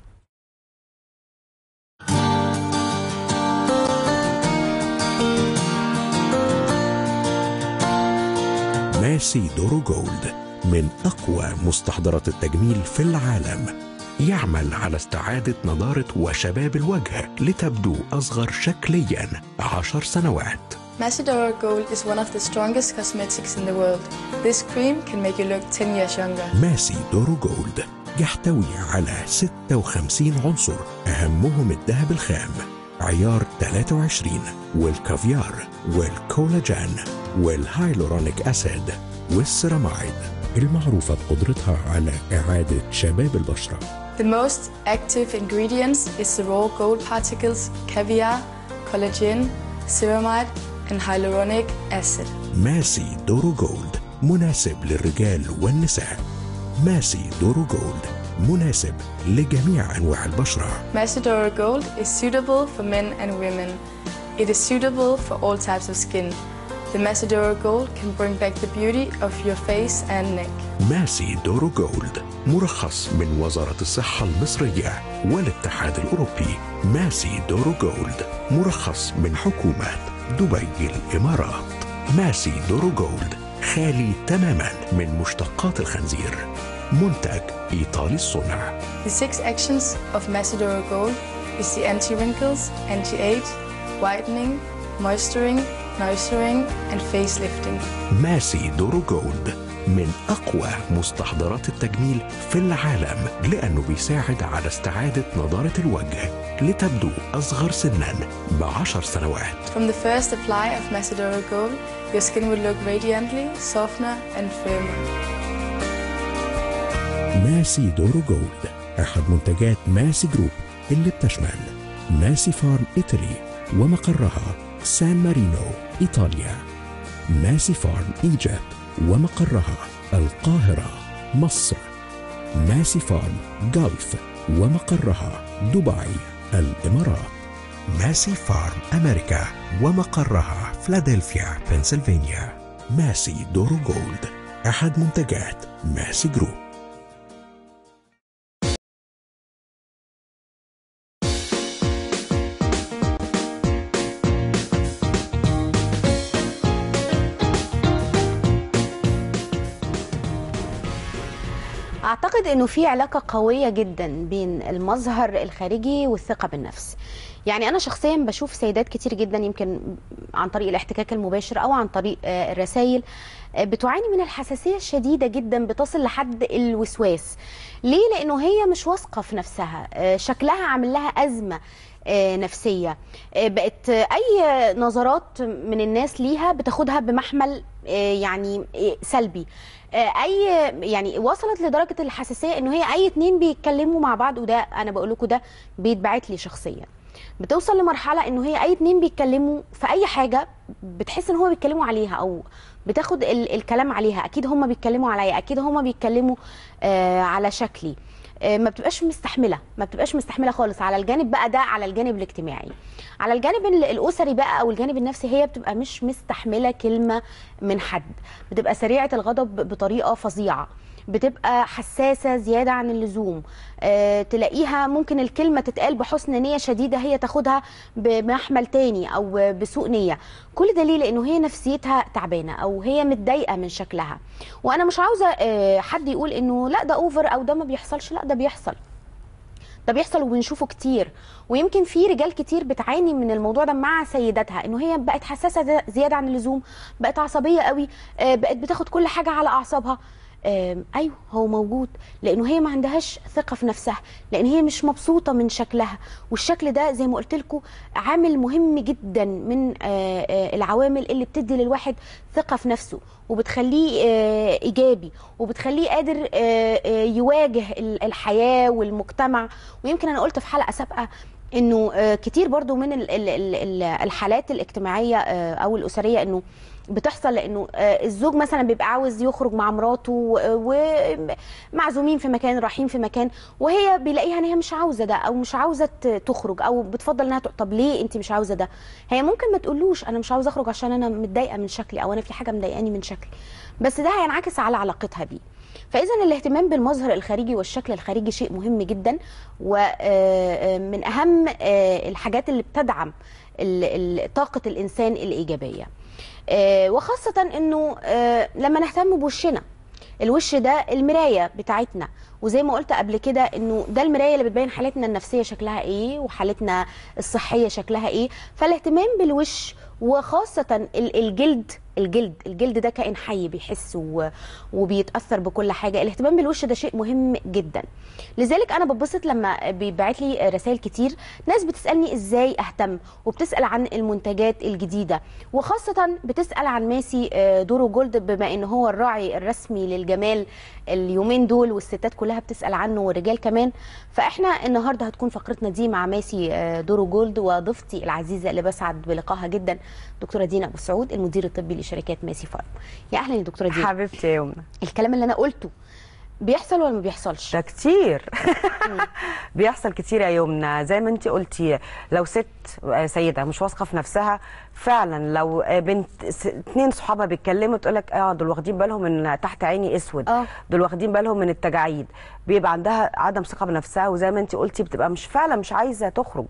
ماسي دورو جولد من أقوى مستحضرات التجميل في العالم يعمل على استعادة نضارة وشباب الوجه لتبدو أصغر شكليا عشر سنوات Macedora Gold is one of the strongest cosmetics in the world. This cream can make you look 10 years younger. ماسي دورو جولد يحتوي على 56 عنصر أهمهم الذهب الخام عيار 23 والكافيار والكولاجين والهايلورونيك أسيد والسيرامايد المعروفة بقدرتها على إعادة شباب البشرة The most active ingredients is the raw gold particles, caviar, collagen, ceramide, and hyaluronic acid. ماسي دورو جولد مناسب للرجال والنساء ماسي دورو جولد مناسب لجميع أنواع البشرة Macedora Gold is suitable for men and women. It is suitable for all types of skin. The Macedora Gold can bring back the beauty of your face and neck. ماسي دورو جولد مرخص من وزارة الصحة المصرية والاتحاد الأوروبي ماسي دورو جولد مرخص من حكومة دبي الإمارات ماسي دورو جولد خالي تماما من مشتقات الخنزير منتج إيطالي الصنع The six actions of Macedora Gold is the anti-wrinkles, anti-age, whitening, moisturing, nourishing, and facelifting. ماسي دورو جولد من أقوى مستحضرات التجميل في العالم لأنه بيساعد على استعادة نضارة الوجه لتبدو أصغر سنا بعشر سنوات From the first apply of Macedora Gold, your skin will look radiantly, softer, and firmer. ماسي دورو جولد أحد منتجات ماسي جروب اللي بتشمل ماسي فارم إيطالي ومقرها سان مارينو إيطاليا ماسي فارم إيجيبت ومقرها القاهرة مصر ماسي فارم جلف ومقرها دبي الإمارات ماسي فارم أمريكا ومقرها فلادلفيا بنسلفانيا ماسي دورو جولد أحد منتجات ماسي جروب اعتقد انه في علاقه قويه جدا بين المظهر الخارجي والثقه بالنفس يعني انا شخصيا بشوف سيدات كتير جدا يمكن عن طريق الاحتكاك المباشر او عن طريق آه، الرسائل آه، بتعاني من الحساسيه الشديده جدا بتصل لحد الوسواس ليه لانه هي مش واثقه في نفسها آه، شكلها عامل لها ازمه آه، نفسيه آه، بقت آه، اي نظرات من الناس ليها بتاخدها بمحمل آه، يعني آه، سلبي آه، اي يعني وصلت لدرجه الحساسيه انه هي اي اتنين بيتكلموا مع بعض وده انا بقول لكم ده بيتبعت لي شخصيا بتوصل لمرحله انه هي اي اتنين بيتكلموا في اي حاجه بتحس ان هو بيتكلموا عليها او بتاخد ال الكلام عليها اكيد هم بيتكلموا عليا اكيد هم بيتكلموا آه على شكلي آه، ما بتبقاش مستحمله ما بتبقاش مستحمله خالص على الجانب بقى ده على الجانب الاجتماعي على الجانب ال- الاسري بقى او الجانب النفسي هي بتبقى مش مستحمله كلمه من حد بتبقى سريعه الغضب بطريقه فظيعه بتبقى حساسه زياده عن اللزوم أه تلاقيها ممكن الكلمه تتقال بحسن نيه شديده هي تاخدها بمحمل تاني او بسوء نيه كل ده ليه لانه هي نفسيتها تعبانه او هي متضايقه من شكلها وانا مش عاوزه أه حد يقول انه لا ده اوفر او ده ما بيحصلش لا ده بيحصل ده بيحصل وبنشوفه كتير ويمكن في رجال كتير بتعاني من الموضوع ده مع سيداتها انه هي بقت حساسه زي- زياده عن اللزوم بقت عصبيه قوي آه، بقت بتاخد كل حاجه على اعصابها آم، ايوه هو موجود لانه هي ما عندهاش ثقه في نفسها لان هي مش مبسوطه من شكلها والشكل ده زي ما قلت لكم عامل مهم جدا من آه، آه، العوامل اللي بتدي للواحد ثقه في نفسه وبتخليه آه، ايجابي وبتخليه قادر آه، آه، يواجه ال- الحياه والمجتمع ويمكن انا قلت في حلقه سابقه انه آه، كتير برضو من ال- ال- ال- ال- الحالات الاجتماعيه آه، او الاسريه انه بتحصل لانه آه، الزوج مثلا بيبقى عاوز يخرج مع مراته و- ومعزومين في مكان رايحين في مكان وهي بيلاقيها ان هي مش عاوزه ده او مش عاوزه ت- تخرج او بتفضل انها تق- طب ليه انت مش عاوزه ده هي ممكن ما تقولوش انا مش عاوزه اخرج عشان انا متضايقه من شكلي او انا في حاجه مضايقاني من شكلي بس ده هينعكس على علاقتها بيه فاذا الاهتمام بالمظهر الخارجي والشكل الخارجي شيء مهم جدا ومن اهم آه، الحاجات اللي بتدعم ال- ال- طاقه الانسان الايجابيه آه، وخاصه انه آه، لما نهتم بوشنا الوش ده المرايه بتاعتنا وزي ما قلت قبل كده انه ده المرايه اللي بتبين حالتنا النفسيه شكلها ايه وحالتنا الصحيه شكلها ايه فالاهتمام بالوش وخاصه ال- الجلد الجلد الجلد ده كائن حي بيحس و- وبيتاثر بكل حاجه الاهتمام بالوش ده شيء مهم جدا لذلك انا ببسط لما بيبعت لي رسائل كتير ناس بتسالني ازاي اهتم وبتسال عن المنتجات الجديده وخاصه بتسال عن ماسي آه، دورو جولد بما ان هو الراعي الرسمي للجمال اليومين دول والستات كلها بتسال عنه والرجال كمان فاحنا النهارده هتكون فقرتنا دي مع ماسي آه، دورو جولد وضيفتي العزيزه اللي بسعد بلقائها جدا دكتوره دينا ابو سعود المدير الطبي لشركات ماسي فارم يا اهلا يا دكتوره دينا حبيبتي يا يمنى الكلام اللي انا قلته بيحصل ولا ما بيحصلش ده كتير بيحصل كتير يا يمنى زي ما انت قلتي لو ست آه، سيده مش واثقه في نفسها فعلا لو آه، بنت س- اتنين صحابها بيتكلموا تقول لك اه دول واخدين بالهم من تحت عيني اسود آه. دول واخدين بالهم من التجاعيد بيبقى عندها عدم ثقه بنفسها وزي ما انت قلتي بتبقى مش فعلا مش عايزه تخرج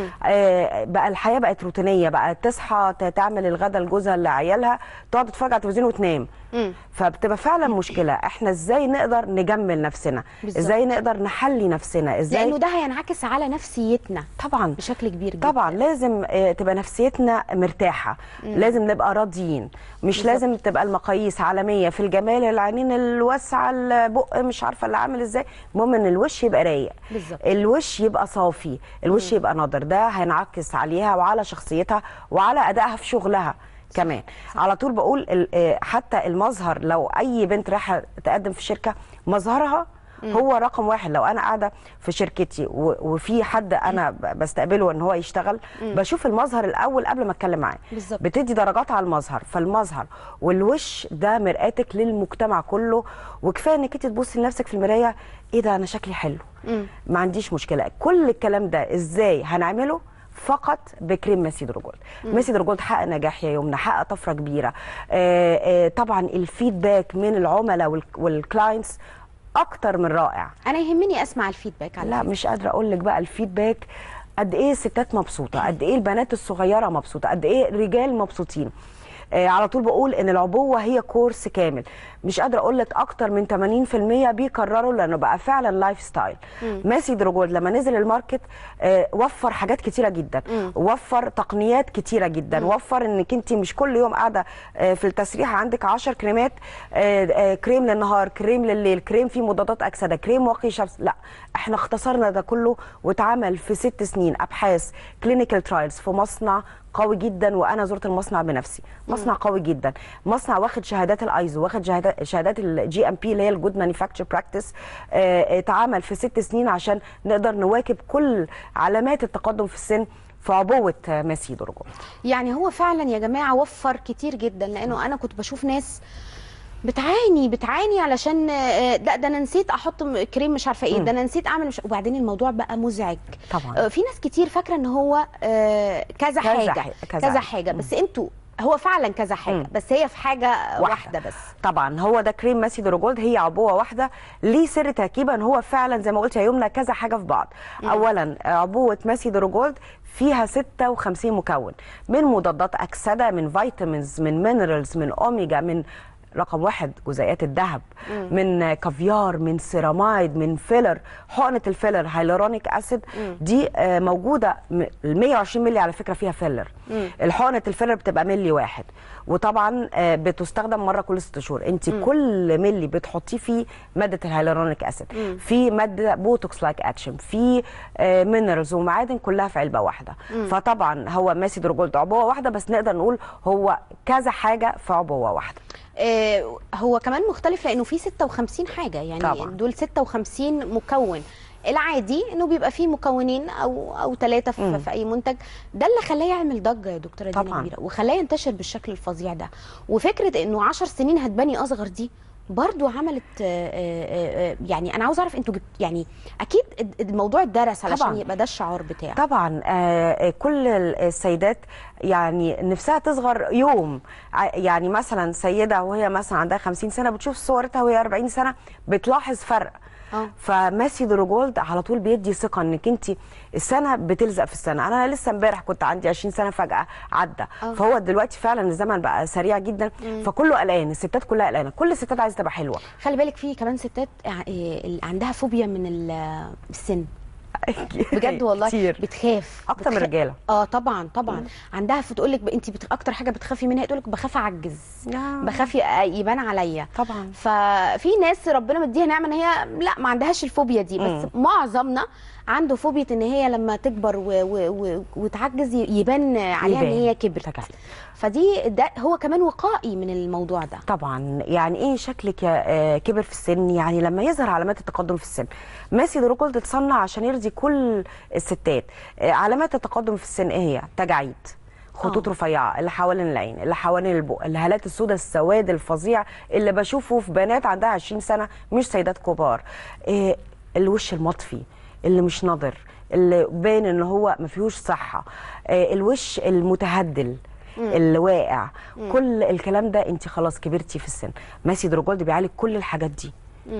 آه بقى الحياه بقت روتينيه بقى تصحى ت- تعمل الغدا لجوزها لعيالها تقعد تتفرج على التلفزيون وتنام فبتبقى فعلا مشكله احنا ازاي نقدر نجمل نفسنا بالظبط. ازاي نقدر نحلي نفسنا ازاي لانه ده هينعكس على نفسيتنا طبعا بشكل كبير جدا طبعا لازم آه، تبقى نفسيتنا مرتاحه لازم نبقى راضيين مش بالظبط. لازم تبقى المقاييس عالميه في الجمال العينين الواسعه البق مش عارفه اللي عامل ازاي المهم ان الوش يبقى رايق بالظبط. الوش يبقى صافي الوش يبقى نضر ده هينعكس عليها وعلى شخصيتها وعلى ادائها في شغلها كمان على طول بقول ال- آه، حتى المظهر لو اي بنت رايحه تقدم في شركه مظهرها هو رقم واحد لو انا قاعده في شركتي و- وفي حد انا ب- بستقبله ان هو يشتغل بشوف المظهر الاول قبل ما اتكلم معاه بالظبط. بتدي درجات على المظهر فالمظهر والوش ده مرآتك للمجتمع كله وكفايه انك انت تبصي لنفسك في المرايه ايه ده انا شكلي حلو ما عنديش مشكله كل الكلام ده ازاي هنعمله فقط بكريم ميسي دروجولد ميسي دروجولد حقق نجاح يا يمنى حقق طفره كبيره آه آه طبعا الفيدباك من العملاء وال- والكلاينتس اكتر من رائع انا يهمني اسمع الفيدباك على لا فكرة. مش قادره اقول لك بقى الفيدباك قد ايه الستات مبسوطه قد ايه البنات الصغيره مبسوطه قد ايه الرجال مبسوطين آه على طول بقول ان العبوه هي كورس كامل مش قادره اقول لك اكتر من 80% بيكرروا لانه بقى فعلا لايف ستايل ماسي دروجولد لما نزل الماركت آه وفر حاجات كتيره جدا وفر تقنيات كتيره جدا وفر انك انت مش كل يوم قاعده آه في التسريحه عندك 10 كريمات آه آه كريم للنهار كريم لليل كريم فيه مضادات اكسده كريم واقي شمس لا احنا اختصرنا ده كله واتعمل في ست سنين ابحاث كلينيكال ترايلز في مصنع قوي جدا وانا زرت المصنع بنفسي مصنع قوي جدا مصنع واخد شهادات الايزو واخد شهادات شهادات الجي ام بي اللي هي الجود مانيفاكتشر براكتس اتعمل في ست سنين عشان نقدر نواكب كل علامات التقدم في السن في عبوه آه، ماسي درجو يعني هو فعلا يا جماعه وفر كتير جدا لانه انا كنت بشوف ناس بتعاني بتعاني علشان آه، لا ده انا نسيت احط م- كريم مش عارفه ايه ده انا نسيت اعمل مش وبعدين الموضوع بقى مزعج طبعاً. آه، في ناس كتير فاكره ان هو آه، كذا كذا حاجه ح- كذا كذا حاجة. حاجه بس انتوا هو فعلا كذا حاجه مم. بس هي في حاجه واحده بس طبعا هو ده كريم ماسي دروجولد هي عبوه واحده ليه سر تركيبه ان هو فعلا زي ما قلت يا يمنى كذا حاجه في بعض اولا عبوه ماسي دروجولد فيها 56 مكون من مضادات اكسده من فيتامينز من مينرالز من اوميجا من رقم واحد جزيئات الذهب من كافيار من سيرامايد من فيلر حقنه الفيلر هايلورونيك اسيد دي آه، موجوده م- ال 120 مللي على فكره فيها فيلر الحقنه الفيلر بتبقى ملي واحد وطبعا آه، بتستخدم مره كل ست شهور انت كل ملي بتحطيه فيه ماده الهايلورونيك اسيد في ماده بوتوكس لايك اكشن في مينرالز ومعادن كلها في علبه واحده فطبعا هو ماسي دروجولد عبوه واحده بس نقدر نقول هو كذا حاجه في عبوه واحده آه، هو كمان مختلف لانه في 56 حاجه يعني طبعاً. دول 56 مكون العادي انه بيبقى فيه مكونين او او ثلاثه في, في اي منتج ده اللي خلاه يعمل ضجه يا دكتوره دينا طبعاً. كبيره وخلاه ينتشر بالشكل الفظيع ده وفكره انه 10 سنين هتبني اصغر دي برضو عملت آه، آه، آه، يعني انا عاوز اعرف انتوا جبت يعني اكيد الموضوع اتدرس علشان طبعاً. يبقى ده الشعار بتاعه طبعا آه، آه، كل ال- السيدات يعني نفسها تصغر يوم ع- يعني مثلا سيده وهي مثلا عندها 50 سنه بتشوف صورتها وهي 40 سنه بتلاحظ فرق اه. فماسي دروجولد على طول بيدي ثقه انك انت السنه بتلزق في السنه انا لسه امبارح كنت عندي 20 سنه فجاه عدى اه. فهو دلوقتي فعلا الزمن بقى سريع جدا فكله قلقان الستات كلها قلقانه كل الستات عايزه تبقى حلوه خلي بالك في كمان ستات ع- إيه، اللي عندها فوبيا من ال- السن بجد والله كتير. بتخاف أكتر من بتخ- الرجالة. اه طبعا طبعا عندها بتقول لك انت بت... اكتر حاجه بتخافي منها تقول لك بخاف اعجز آه. بخاف ي- يبان عليا طبعا. ففي ناس ربنا مديها نعمه ان هي لا ما عندهاش الفوبيا دي بس معظمنا عنده فوبيا ان هي لما تكبر و... و... و... وتعجز ي- يبان عليها ان يبان. هي كبرت تجاهل. فدي ده هو كمان وقائي من الموضوع ده طبعا يعني ايه شكلك يا آه، كبر في السن يعني لما يظهر علامات التقدم في السن ماسي دروجولد اتصنع عشان يرضي كل الستات آه، علامات التقدم في السن ايه هي تجاعيد خطوط آه. رفيعه اللي حوالين العين اللي حوالين البق الهالات السوداء السواد الفظيع اللي بشوفه في بنات عندها 20 سنه مش سيدات كبار آه، الوش المطفي اللي مش نضر اللي باين ان هو ما فيهوش صحه آه، الوش المتهدل اللي واقع كل الكلام ده انت خلاص كبرتي في السن ماسي دروجولد بيعالج كل الحاجات دي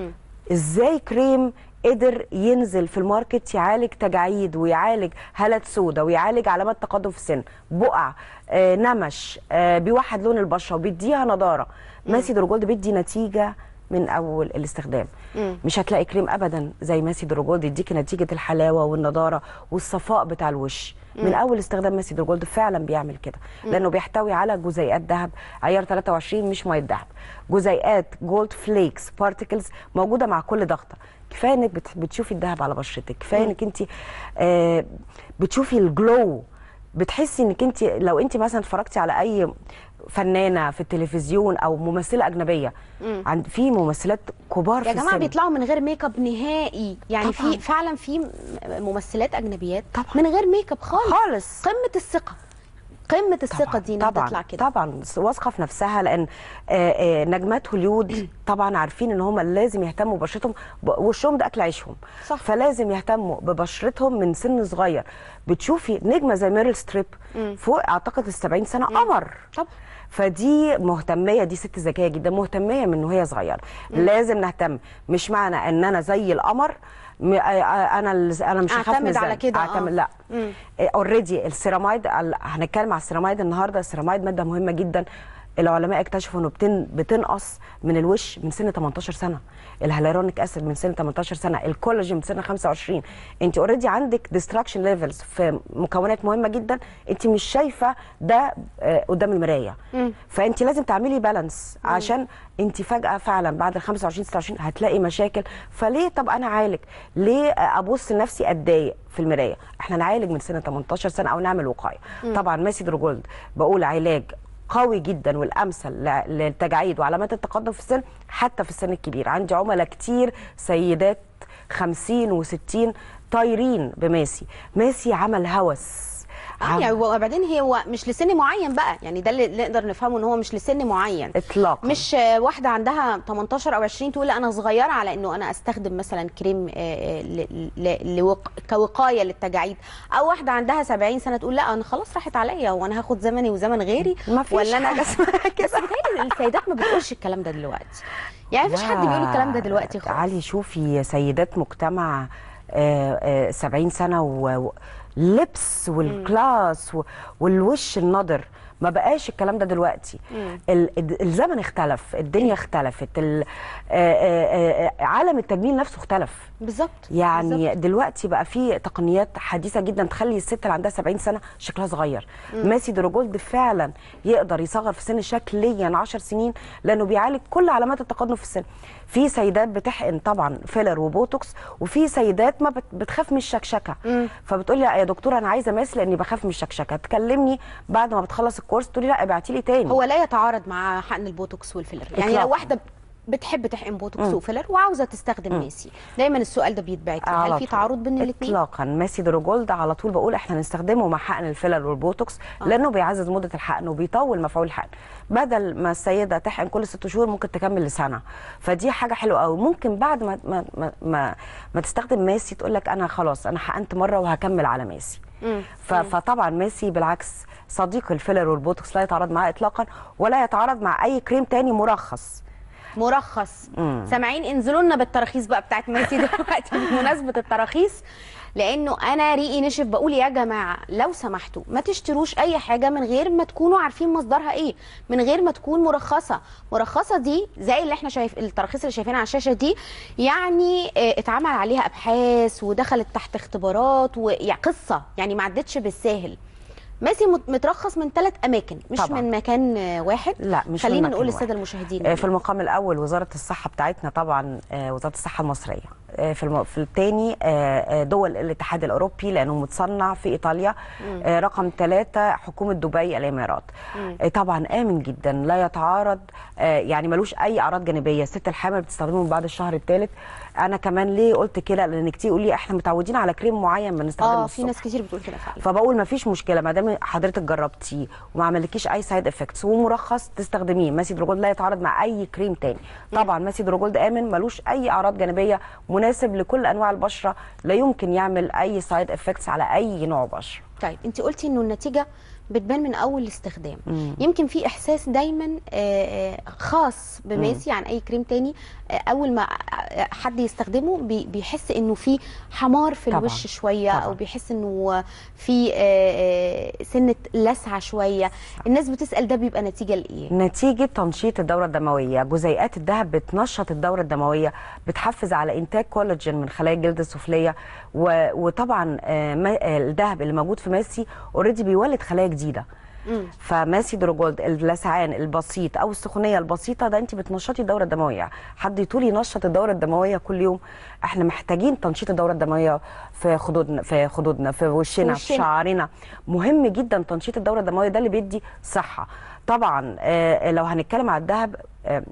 ازاي كريم قدر ينزل في الماركت يعالج تجاعيد ويعالج هالات سودا ويعالج علامات تقدم في السن بقع آه نمش آه بيوحد لون البشره وبيديها نضاره ماسي دروجولد بيدي نتيجه من اول الاستخدام مش هتلاقي كريم ابدا زي ماسي دروجولد يديكي نتيجه الحلاوه والنضاره والصفاء بتاع الوش من اول استخدام ماسي دروجولد فعلا بيعمل كده لانه بيحتوي على جزيئات ذهب عيار 23 مش ميه ذهب جزيئات جولد فليكس بارتكلز موجوده مع كل ضغطه كفايه انك بت- بتشوفي الذهب على بشرتك كفايه انك انت آه بتشوفي الجلو بتحسي انك انت لو انت مثلا اتفرجتي على اي فنانه في التلفزيون او ممثله اجنبيه عند في ممثلات كبار يا في جماعه السن. بيطلعوا من غير ميك اب نهائي يعني طبعاً. في فعلا في م- ممثلات اجنبيات طبعاً. من غير ميك اب خالص خالص. قمه الثقه قمه الثقه طبعاً، دي انها طبعا تطلع كده طبعا واثقه في نفسها لان آه، آه، نجمات هوليود طبعا عارفين ان هم لازم يهتموا ببشرتهم ب- وشهم ده اكل عيشهم صح. فلازم يهتموا ببشرتهم من سن صغير بتشوفي نجمه زي ميريل ستريب فوق اعتقد ال 70 سنه قمر طبعا. فدي مهتميه دي ست ذكيه جدا مهتميه من وهي صغيره لازم نهتم مش معنى ان انا زي القمر م- آه، آه، انا ال- انا مش هخاف أعتمد من على الزن. كده، آه. اعتمد لا اوريدي السيراميد ال- هنتكلم على السيراميد النهارده السيراميد ماده مهمه جدا العلماء اكتشفوا انه بتن بتنقص من الوش من سن 18 سنه الهيالورونيك اسيد من سن 18 سنه الكولاجين من سن 25 انت اوريدي عندك ديستراكشن ليفلز في مكونات مهمه جدا انت مش شايفه ده آه، قدام المرايه فانت لازم تعملي بالانس عشان انت فجاه فعلا بعد ال 25 26 هتلاقي مشاكل فليه طب انا اعالج ليه ابص لنفسي اتضايق في المرايه احنا نعالج من سن 18 سنه او نعمل وقايه طبعا ماسي دروجولد بقول علاج قوي جدا والامثل ل- للتجاعيد وعلامات التقدم في السن حتى في السن الكبير عندي عملاء كتير سيدات 50 و60 طايرين بماسي ماسي عمل هوس اه عم- يعني وبعدين هي هو مش لسن معين بقى يعني ده اللي نقدر نفهمه ان هو مش لسن معين اطلاقا مش آه، واحده عندها 18 او 20 تقول لا انا صغيره على انه انا استخدم مثلا كريم آه، آه، ل- ل- لوق- كوقايه للتجاعيد او واحده عندها 70 سنه تقول لا انا خلاص راحت عليا وانا هاخد زمني وزمن غيري ما فيش ولا انا حاجة بس بس متهيألي السيدات ما بتقولش الكلام ده دلوقتي يعني مفيش حد بيقول الكلام ده دلوقتي خالص تعالي شوفي سيدات مجتمع آه، آه، 70 سنه و- و- اللبس والكلاس و- والوش النضر ما بقاش الكلام ده دلوقتي ال- ال- الزمن اختلف الدنيا اختلفت ال- آه، آه، آه، عالم التجميل نفسه اختلف بالظبط يعني بالظبط. دلوقتي بقى في تقنيات حديثه جدا تخلي الست اللي عندها 70 سنه شكلها صغير ماسي دروجولد فعلا يقدر يصغر في سن شكليا 10 سنين لانه بيعالج كل علامات التقدم في السن في سيدات بتحقن طبعا فيلر وبوتوكس وفي سيدات ما بت- بتخاف من الشكشكه فبتقول لي يا دكتوره انا عايزه ماس لاني بخاف من الشكشكه تكلمني بعد ما بتخلص الكورس تقولي لا ابعتي لي تاني هو لا يتعارض مع حقن البوتوكس والفيلر يعني إطلاقاً. لو واحده بتحب تحقن بوتوكس وفيلر وعاوزه تستخدم ميسي دايما السؤال ده بيتبعت لي. على هل في طول. تعارض بين الاثنين اطلاقا ماسي دروجولد على طول بقول احنا نستخدمه مع حقن الفيلر والبوتوكس لانه بيعزز مده الحقن وبيطول مفعول الحقن بدل ما السيده تحقن كل ست شهور ممكن تكمل لسنه فدي حاجه حلوه قوي ممكن بعد ما ما ما, ما, ما تستخدم ماسي تقول لك انا خلاص انا حقنت مره وهكمل على ماسي ف- فطبعا ماسي بالعكس صديق الفيلر والبوتوكس لا يتعارض معاه اطلاقا ولا يتعارض مع اي كريم تاني مرخص مرخص سامعين انزلوا لنا بالتراخيص بقى بتاعت ميسي دلوقتي بمناسبه التراخيص لانه انا ريقي نشف بقول يا جماعه لو سمحتوا ما تشتروش اي حاجه من غير ما تكونوا عارفين مصدرها ايه من غير ما تكون مرخصه مرخصه دي زي اللي احنا شايف التراخيص اللي شايفينها على الشاشه دي يعني آه، اتعمل عليها ابحاث ودخلت تحت اختبارات ويعني قصه يعني ما عدتش بالساهل ماسي مت- مترخص من ثلاث اماكن مش طبعاً. من مكان آه، واحد لا مش خلينا من نقول مكان للساده واحد. المشاهدين آه، في المقام الاول وزاره الصحه بتاعتنا طبعا آه، وزاره الصحه المصريه آه، في الم... في الثاني دول الاتحاد الاوروبي لانه متصنع في ايطاليا آه، رقم ثلاثة حكومه دبي الامارات آه، طبعا امن جدا لا يتعارض آه، يعني ملوش اي اعراض جانبيه الست الحامل بتستخدمه من بعد الشهر الثالث انا كمان ليه قلت كده لان كتير يقول لي احنا متعودين على كريم معين بنستخدمه اه في الصبح. ناس كتير بتقول كده فعلا فبقول ما فيش مشكله ما دام حضرتك جربتيه وما عملكيش اي سايد افكتس ومرخص تستخدميه ماسي دروجولد لا يتعارض مع اي كريم تاني طبعا ماسي دروجولد امن ملوش اي اعراض جانبيه مناسب لكل انواع البشره لا يمكن يعمل اي سايد افكتس على اي نوع بشره طيب انت قلتي انه النتيجه بتبان من اول الاستخدام يمكن في احساس دايما آه، آه، خاص بماسي عن اي كريم تاني آه، اول ما آه، حد يستخدمه بي- بيحس انه في حمار في طبعاً. الوش شويه طبعاً. او بيحس انه في آه، آه، سنه لسعه شويه الناس بتسال ده بيبقى نتيجه لايه نتيجة تنشيط الدورة الدموية جزيئات الذهب بتنشط الدورة الدموية بتحفز على إنتاج كولاجين من خلايا الجلد السفلية و... وطبعا آه، ما- آه، الذهب اللي موجود في ماسي اوريدي بيولد خلايا جديدة فماسي دروجولد اللسعان البسيط او السخونيه البسيطه ده انت بتنشطي الدوره الدمويه حد يطول ينشط الدوره الدمويه كل يوم احنا محتاجين تنشيط الدوره الدمويه في خدودنا في خدودنا في وشنا في وشنا. شعرنا مهم جدا تنشيط الدوره الدمويه ده اللي بيدي صحه طبعا آه، لو هنتكلم على الذهب آه،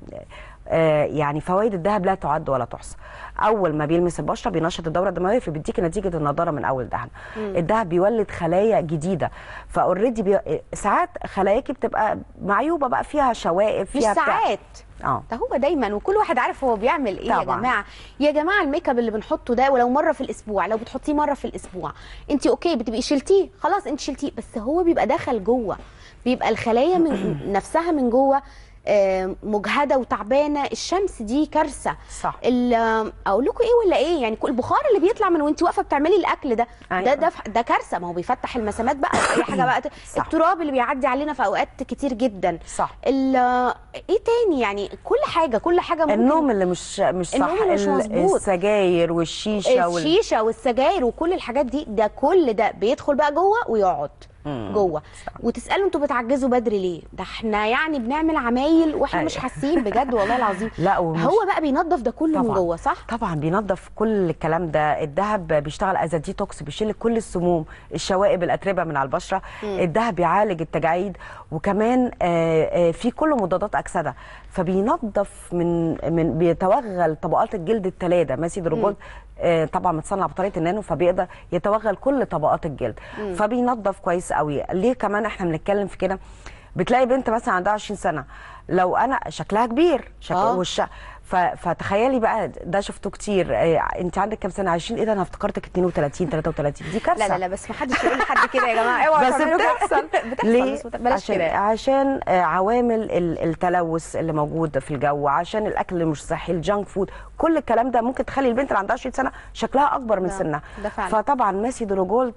آه، يعني فوائد الذهب لا تعد ولا تحصى اول ما بيلمس البشره بينشط الدوره الدمويه فبيديكي نتيجه النضاره من اول دهن الذهب بيولد خلايا جديده فاوريدي بي... ساعات خلاياكي بتبقى معيوبه بقى فيها شوائب مش فيها بتاع- ساعات اه ده هو دايما وكل واحد عارف هو بيعمل ايه يا طبعاً. جماعه يا جماعه الميك اب اللي بنحطه ده ولو مره في الاسبوع لو بتحطيه مره في الاسبوع انت اوكي بتبقي شلتيه خلاص انت شلتيه بس هو بيبقى دخل جوه بيبقى الخلايا من نفسها من جوه آه، مجهده وتعبانه الشمس دي كارثه صح. ال- آه، اقول لكم ايه ولا ايه يعني كل البخار اللي بيطلع من وانت واقفه بتعملي الاكل ده أيوة. ده ده ده كارثه ما هو بيفتح المسامات بقى أو اي حاجه بقى صح. التراب اللي بيعدي علينا في اوقات كتير جدا صح. ال- ايه تاني يعني كل حاجه كل حاجه ممكن النوم اللي مش مش صح النوم اللي مش ال- مظبوط. السجاير والشيشه وال... الشيشه والسجاير وكل الحاجات دي ده كل ده بيدخل بقى جوه ويقعد جوه وتسالوا انتوا بتعجزوا بدري ليه ده احنا يعني بنعمل عمايل واحنا مش أيوة. حاسين بجد والله العظيم لا، ومش- هو بقى بينظف ده كله من جوه صح طبعا بينظف كل الكلام ده الذهب بيشتغل از ديتوكس بيشيل كل السموم الشوائب الاتربه من على البشره الذهب بيعالج التجاعيد وكمان آه، آه، في كله مضادات اكسده فبينظف من من بيتوغل طبقات الجلد الثلاثه ماسي دروجولد آه، طبعا متصنع بطريقه النانو فبيقدر يتوغل كل طبقات الجلد فبينظف كويس قوي ليه كمان احنا بنتكلم في كده بتلاقي بنت مثلا عندها 20 سنه لو انا شكلها كبير شكل آه. وش ف... فتخيلي بقى ده شفته كتير إيه انت عندك كام سنه 20 ايه ده انا افتكرتك 32 33 دي كارثه لا لا لا بس ما حدش يقول لحد كده يا جماعه اوعوا بس تعملوا كده. بتحصل بتحصل ليه؟ بس بلاش عشان كده عشان آه، عوامل ال- التلوث اللي موجود في الجو عشان الاكل اللي مش صحي الجانك فود كل الكلام ده ممكن تخلي البنت اللي عندها 20 سنه شكلها اكبر من ده- سنها ده فعلا. فطبعا ماسي دروجولد لا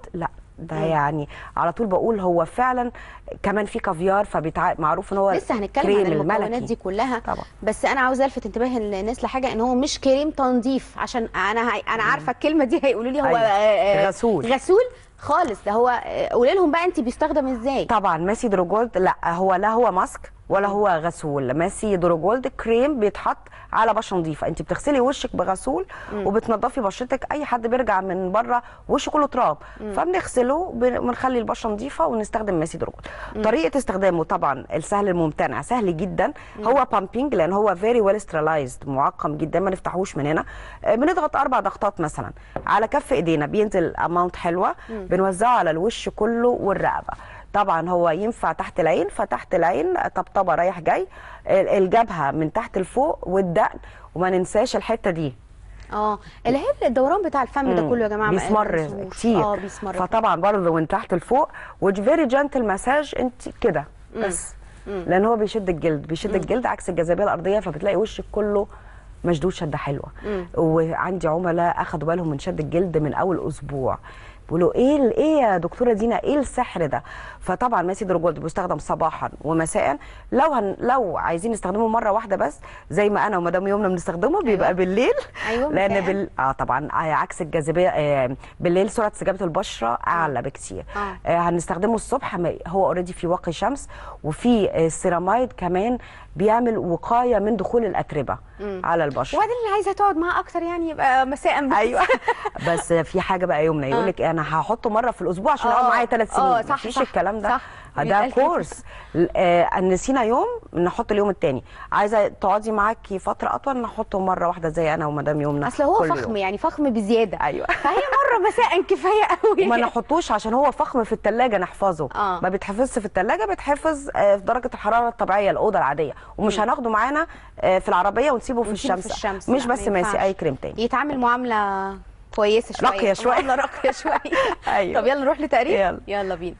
ده يعني على طول بقول هو فعلا كمان في كافيار فبيتع... معروف ان هو لسه هنتكلم كريم عن المكونات الملكي. دي كلها طبعا. بس انا عاوزه الفت انتباه الناس لحاجه ان هو مش كريم تنظيف عشان انا هي... انا عارفه الكلمه دي هيقولوا لي هو أيوة. آه، آه، غسول. غسول خالص ده هو آه، قولي لهم بقى انت بيستخدم ازاي طبعا ماسي دروجولد لا هو لا هو ماسك ولا هو غسول ماسي دروجولد كريم بيتحط على بشره نظيفه انت بتغسلي وشك بغسول وبتنضفي بشرتك اي حد بيرجع من بره وشه كله تراب فبنغسله بن- بنخلي البشره نظيفه ونستخدم ماسي دروجولد طريقه استخدامه طبعا السهل الممتنع سهل جدا هو بامبينج لان هو فيري ويل سترالايزد معقم جدا ما نفتحوش من هنا آه، بنضغط اربع ضغطات مثلا على كف ايدينا بينزل اماونت حلوه بنوزعه على الوش كله والرقبه طبعا هو ينفع تحت العين فتحت العين طبطبه رايح جاي ال- الجبهه من تحت لفوق والدقن وما ننساش الحته دي اه اللي هي الدوران بتاع الفم ده مم. كله يا جماعه ما بيسمر تنسوش. كتير اه بيسمر فطبعا برضه من تحت لفوق وفيري جنتل مساج انت كده بس لان هو بيشد الجلد بيشد الجلد عكس الجاذبيه الارضيه فبتلاقي وشك كله مشدود شده حلوه وعندي عملاء اخدوا بالهم من شد الجلد من اول اسبوع بيقولوا ايه ال- ايه يا دكتوره دينا ايه السحر ده فطبعا ماسي دروجولد بيستخدم صباحا ومساء لو هن لو عايزين نستخدمه مره واحده بس زي ما انا ومدام يومنا بنستخدمه بيبقى بالليل أيوة، لان مساء. بال... اه طبعا عكس الجاذبيه آه بالليل سرعه استجابه البشره اعلى بكتير آه. آه هنستخدمه الصبح ما- هو اوريدي في واقي شمس وفي آه، السيرامايد كمان بيعمل وقايه من دخول الاتربه على البشره وبعدين اللي عايزه تقعد معاه اكتر يعني يبقى مساء بس. ايوه بس في حاجه بقى يومنا يقول لك انا هحطه مره في الاسبوع عشان آه، اقعد معايا ثلاث سنين آه، صح، مفيش صح، الكلام ده صح. ده بيتقال كده. كورس آه نسينا يوم نحط اليوم الثاني عايزه تقعدي معاكي فتره اطول نحطه مره واحده زي انا ومدام يومنا اصل هو كل فخم يوم. يعني فخم بزياده ايوه فهي مره مساء كفايه قوي وما نحطوش عشان هو فخم في الثلاجه نحفظه آه. ما بيتحفظش في الثلاجه بيتحفظ آه، في درجه الحراره الطبيعيه الاوضه العاديه ومش هناخده معانا آه، في العربيه ونسيبه في ونسيبه الشمس, في الشمس. مش لا، بس ما ماسي ينفعش. اي كريم تاني يتعامل معامله كويسه شويه راقية شوية. معامله راقيه شويه أيوة. طب يلا نروح لتقرير يلا. يلا بينا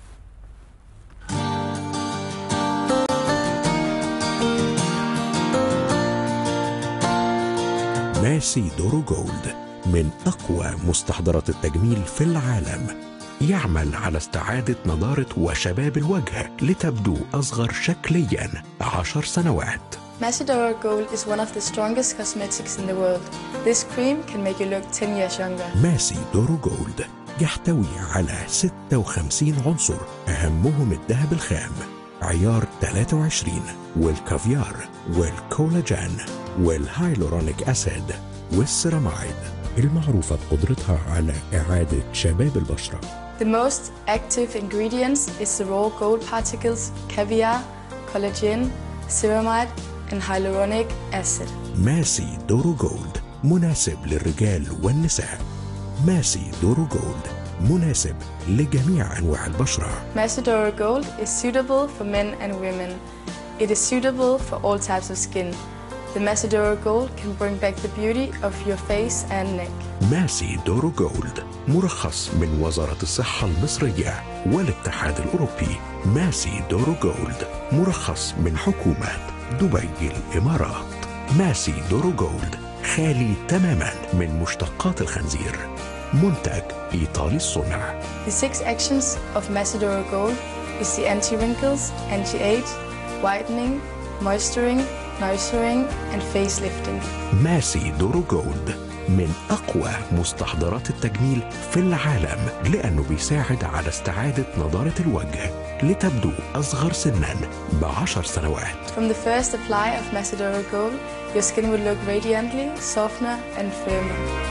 ماسي دورو جولد من أقوى مستحضرات التجميل في العالم يعمل على استعادة نضارة وشباب الوجه لتبدو أصغر شكليا عشر سنوات Macedora Gold is one of the strongest cosmetics in the world. This cream can make you look 10 years younger. ماسي دورو جولد يحتوي على 56 عنصر أهمهم الذهب الخام عيار 23 والكافيار والكولاجين والهايلورونيك أسيد والسيرامايد المعروفة بقدرتها على إعادة شباب البشرة The most active ingredients is the raw gold particles, caviar, collagen, ceramide, and hyaluronic acid. ماسي دورو جولد مناسب للرجال والنساء ماسي دورو جولد مناسب لجميع أنواع البشرة Macedora Gold is suitable for men and women. It is suitable for all types of skin. The Macedora Gold can bring back the beauty of your face and neck. ماسي دورو جولد مرخص من وزارة الصحة المصرية والاتحاد الأوروبي ماسي دورو جولد مرخص من حكومة دبي الإمارات ماسي دورو جولد خالي تماما من مشتقات الخنزير منتج إيطالي الصنع The six actions of Macedora Gold is the anti-wrinkles, anti-age, whitening, moisturing, nourishing, and facelifting. ماسي دورو جولد من أقوى مستحضرات التجميل في العالم لأنه بيساعد على استعادة نضارة الوجه لتبدو أصغر سنا بعشر سنوات From the first apply of Macedora Gold, your skin will look radiantly, softer, and firmer.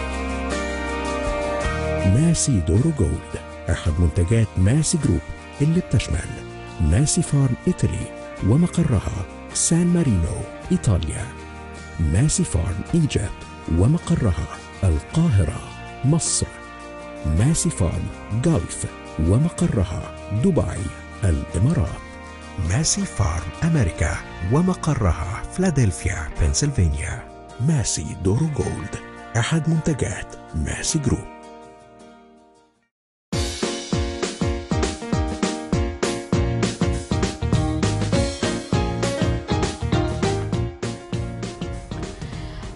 ماسي دورو جولد أحد منتجات ماسي جروب اللي بتشمل ماسي فارم إيطالي ومقرها سان مارينو إيطاليا ماسي فارم إيجيبت ومقرها القاهرة مصر ماسي فارم جلف ومقرها دبي الإمارات ماسي فارم أمريكا ومقرها فلادلفيا بنسلفانيا ماسي دورو جولد أحد منتجات ماسي جروب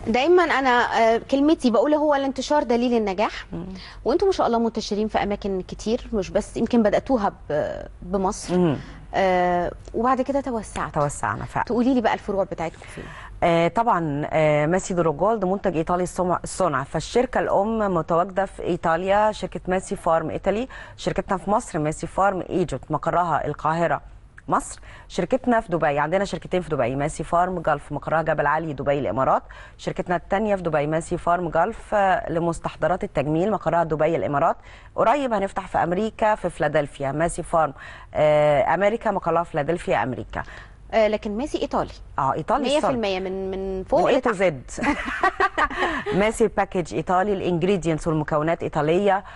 دايما انا آه، كلمتي بقول هو الانتشار دليل النجاح وانتم ما شاء الله منتشرين في اماكن كتير مش بس يمكن بداتوها ب- بمصر مم. آه وبعد كده توسعتوا توسعنا فعلا تقولي لي بقى الفروع بتاعتكم فين آه طبعا آه ماسي دروجولد منتج ايطالي الصنع- الصنع فالشركه الام متواجده في ايطاليا شركه ماسي فارم ايطالي شركتنا في مصر ماسي فارم ايجيبت مقرها القاهره مصر شركتنا في دبي عندنا شركتين في دبي ماسي فارم جلف مقرها جبل علي دبي الامارات شركتنا الثانيه في دبي ماسي فارم جلف آه، لمستحضرات التجميل مقرها دبي الامارات قريب هنفتح في امريكا في فيلادلفيا ماسي فارم آه امريكا مقرها فيلادلفيا امريكا آه لكن ميسي ايطالي اه ايطالي 100% الصنع. من من فوق من اي تو لتحت زد ماسي باكج ايطالي الانجريدينتس والمكونات ايطاليه آه،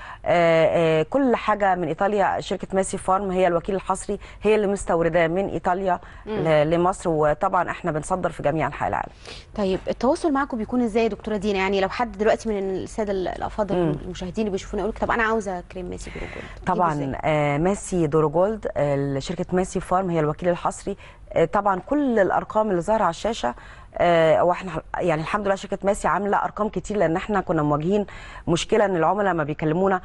آه، كل حاجه من ايطاليا شركه ماسي فارم هي الوكيل الحصري هي اللي مستورده من ايطاليا ل- لمصر وطبعا احنا بنصدر في جميع انحاء العالم طيب التواصل معاكم بيكون ازاي يا دكتوره دينا يعني لو حد دلوقتي من الساده الافاضل المشاهدين اللي بيشوفونا يقول لك طب انا عاوزه كريم ميسي بروجولد أجيبه طبعا إزاي؟ آه، ماسي دورجولد آه، شركه ماسي فارم هي الوكيل الحصري آه، طبعا كل الارقام اللي ظاهره على الشاشه آه، واحنا يعني الحمد لله شركه ماسي عامله ارقام كتير لان احنا كنا مواجهين مشكله ان العملاء لما بيكلمونا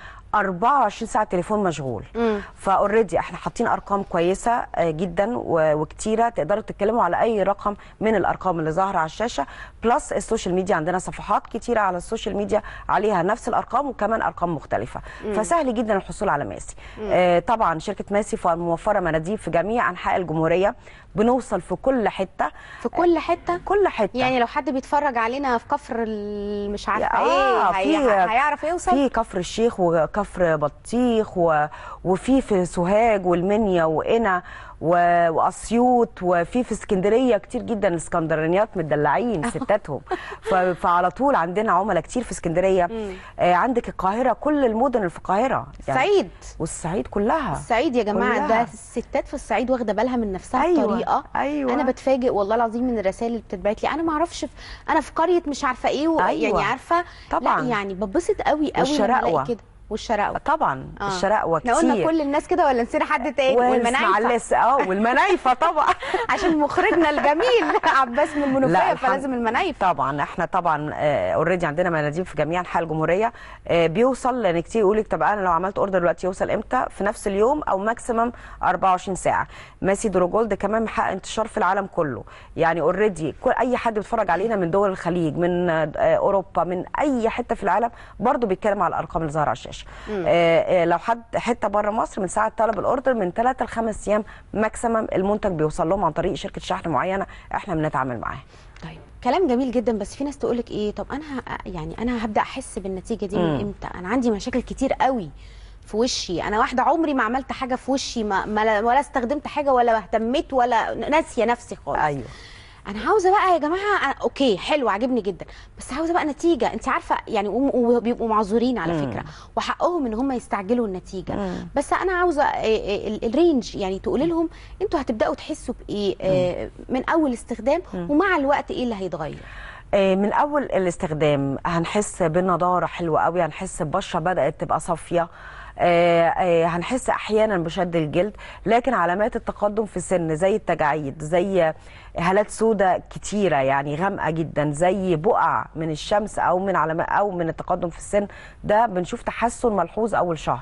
24 ساعه التليفون مشغول فاوريدي احنا حاطين ارقام كويسه آه، جدا و- وكتيره تقدروا تتكلموا على اي رقم من الارقام اللي ظاهره على الشاشه بلس السوشيال ميديا عندنا صفحات كتيره على السوشيال ميديا عليها نفس الارقام وكمان ارقام مختلفه فسهل جدا الحصول على ماسي آه، طبعا شركه ماسي فارم موفره مناديب في جميع انحاء الجمهوريه بنوصل في كل حته في كل حته كل حته يعني لو حد بيتفرج علينا في كفر ال- مش عارفه آه، ايه في- هي... هيعرف يوصل في كفر الشيخ وكفر بطيخ و... وفي في سوهاج والمنيا وقنا و... واسيوط وفي في اسكندريه كتير جدا الاسكندرانيات مدلعين ستاتهم ف... فعلى طول عندنا عملاء كتير في اسكندريه آه عندك القاهره كل المدن اللي في القاهره الصعيد والصعيد كلها الصعيد يا جماعه كلها. ده الستات في الصعيد واخده بالها من نفسها أيوة، بطريقه أيوة. انا بتفاجئ والله العظيم من الرسائل اللي بتتبعت لي انا ما اعرفش في... انا في قريه مش عارفه ايه و... أيوة. يعني عارفه طبعاً. لا يعني ببسط قوي قوي لما والشراقوة. الاقي كده والشراقوه طبعا آه. الشراقوه احنا كتير قلنا كل الناس كده ولا نسينا حد تاني والمنايفه والمنايفه اه والمنايفه طبعا عشان مخرجنا الجميل عباس من المنوفيه الحمد- فلازم المنايفه طبعا احنا طبعا اوريدي عندنا مناديب في جميع انحاء الجمهوريه آه، بيوصل لان كتير يقول لك طب انا لو عملت اوردر دلوقتي يوصل امتى في نفس اليوم او ماكسيمم 24 ساعه ماسي دروجولد كمان محقق انتشار في العالم كله يعني اوريدي كل اي حد بيتفرج علينا من دول الخليج من آه، اوروبا من اي حته في العالم برضو بيتكلم على الارقام اللي ظاهره على الشاشه آه، آه، لو حد حته بره مصر من ساعه طلب الاوردر من 3 ل 5 ايام ماكسيمم المنتج بيوصل لهم عن طريق شركه شحن معينه احنا بنتعامل معاها طيب كلام جميل جدا بس في ناس تقول لك ايه طب انا ه- يعني انا هبدا احس بالنتيجه دي من مم. امتى انا عندي مشاكل كتير قوي في وشي انا واحده عمري ما عملت حاجه في وشي ما, ما ولا استخدمت حاجه ولا اهتميت ولا ناسيه نفسي خالص ايوه انا عاوزه بقى يا جماعه أنا اوكي حلو عاجبني جدا بس عاوزه بقى نتيجه انت عارفه يعني وم- وبيبقوا معذورين على فكره وحقهم ان هم يستعجلوا النتيجه مم. بس انا عاوزه آه، آه، ال- الرينج يعني تقولي لهم انتوا هتبداوا تحسوا بايه آه، من اول استخدام ومع الوقت ايه اللي هيتغير آه، من اول الاستخدام هنحس بنضاره حلوه قوي هنحس ببشره بدات تبقى صافيه آه، آه، هنحس احيانا بشد الجلد لكن علامات التقدم في السن زي التجاعيد زي هالات سوداء كتيره يعني غامقه جدا زي بقع من الشمس او من علامات او من التقدم في السن ده بنشوف تحسن ملحوظ اول شهر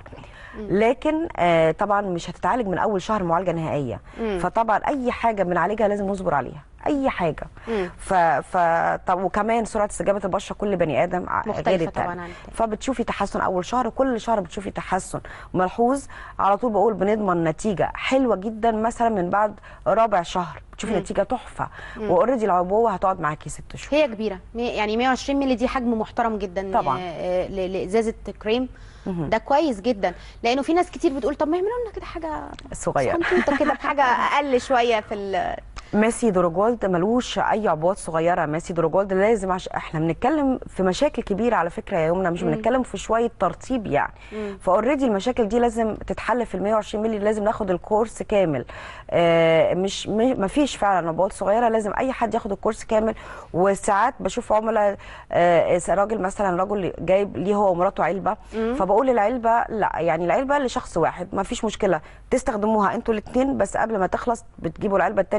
لكن آه، طبعا مش هتتعالج من اول شهر معالجه نهائيه فطبعا اي حاجه بنعالجها لازم نصبر عليها اي حاجه ف, ف... طب وكمان سرعه استجابه البشره كل بني ادم ع- مختلفة غير التاني. طبعاً عن التاني. فبتشوفي تحسن اول شهر كل شهر بتشوفي تحسن ملحوظ على طول بقول بنضمن نتيجه حلوه جدا مثلا من بعد رابع شهر بتشوفي نتيجه تحفه واوريدي العبوه هتقعد معاكي ست شهور هي كبيره مي- يعني 120 مللي دي حجم محترم جدا طبعاً. آه، آه، ل- لازازه كريم ده كويس جدا لانه في ناس كتير بتقول طب ما يعملوا لنا كده حاجه صغيره صغنطوطه كده بحاجه اقل شويه في ال- ماسي دروجولد ملوش اي عبوات صغيره ماسي دروجولد لازم عش... احنا بنتكلم في مشاكل كبيره على فكره يا يمنى مش بنتكلم في شويه ترطيب يعني فاوريدي المشاكل دي لازم تتحل في ال 120 مللي لازم ناخد الكورس كامل آه مش م... مفيش فعلا عبوات صغيره لازم اي حد ياخد الكورس كامل وساعات بشوف عملاء آه راجل مثلا رجل جايب ليه هو ومراته علبه فبقول العلبه لا يعني العلبه لشخص واحد مفيش مشكله تستخدموها انتوا الاثنين بس قبل ما تخلص بتجيبوا العلبه الثانيه عشان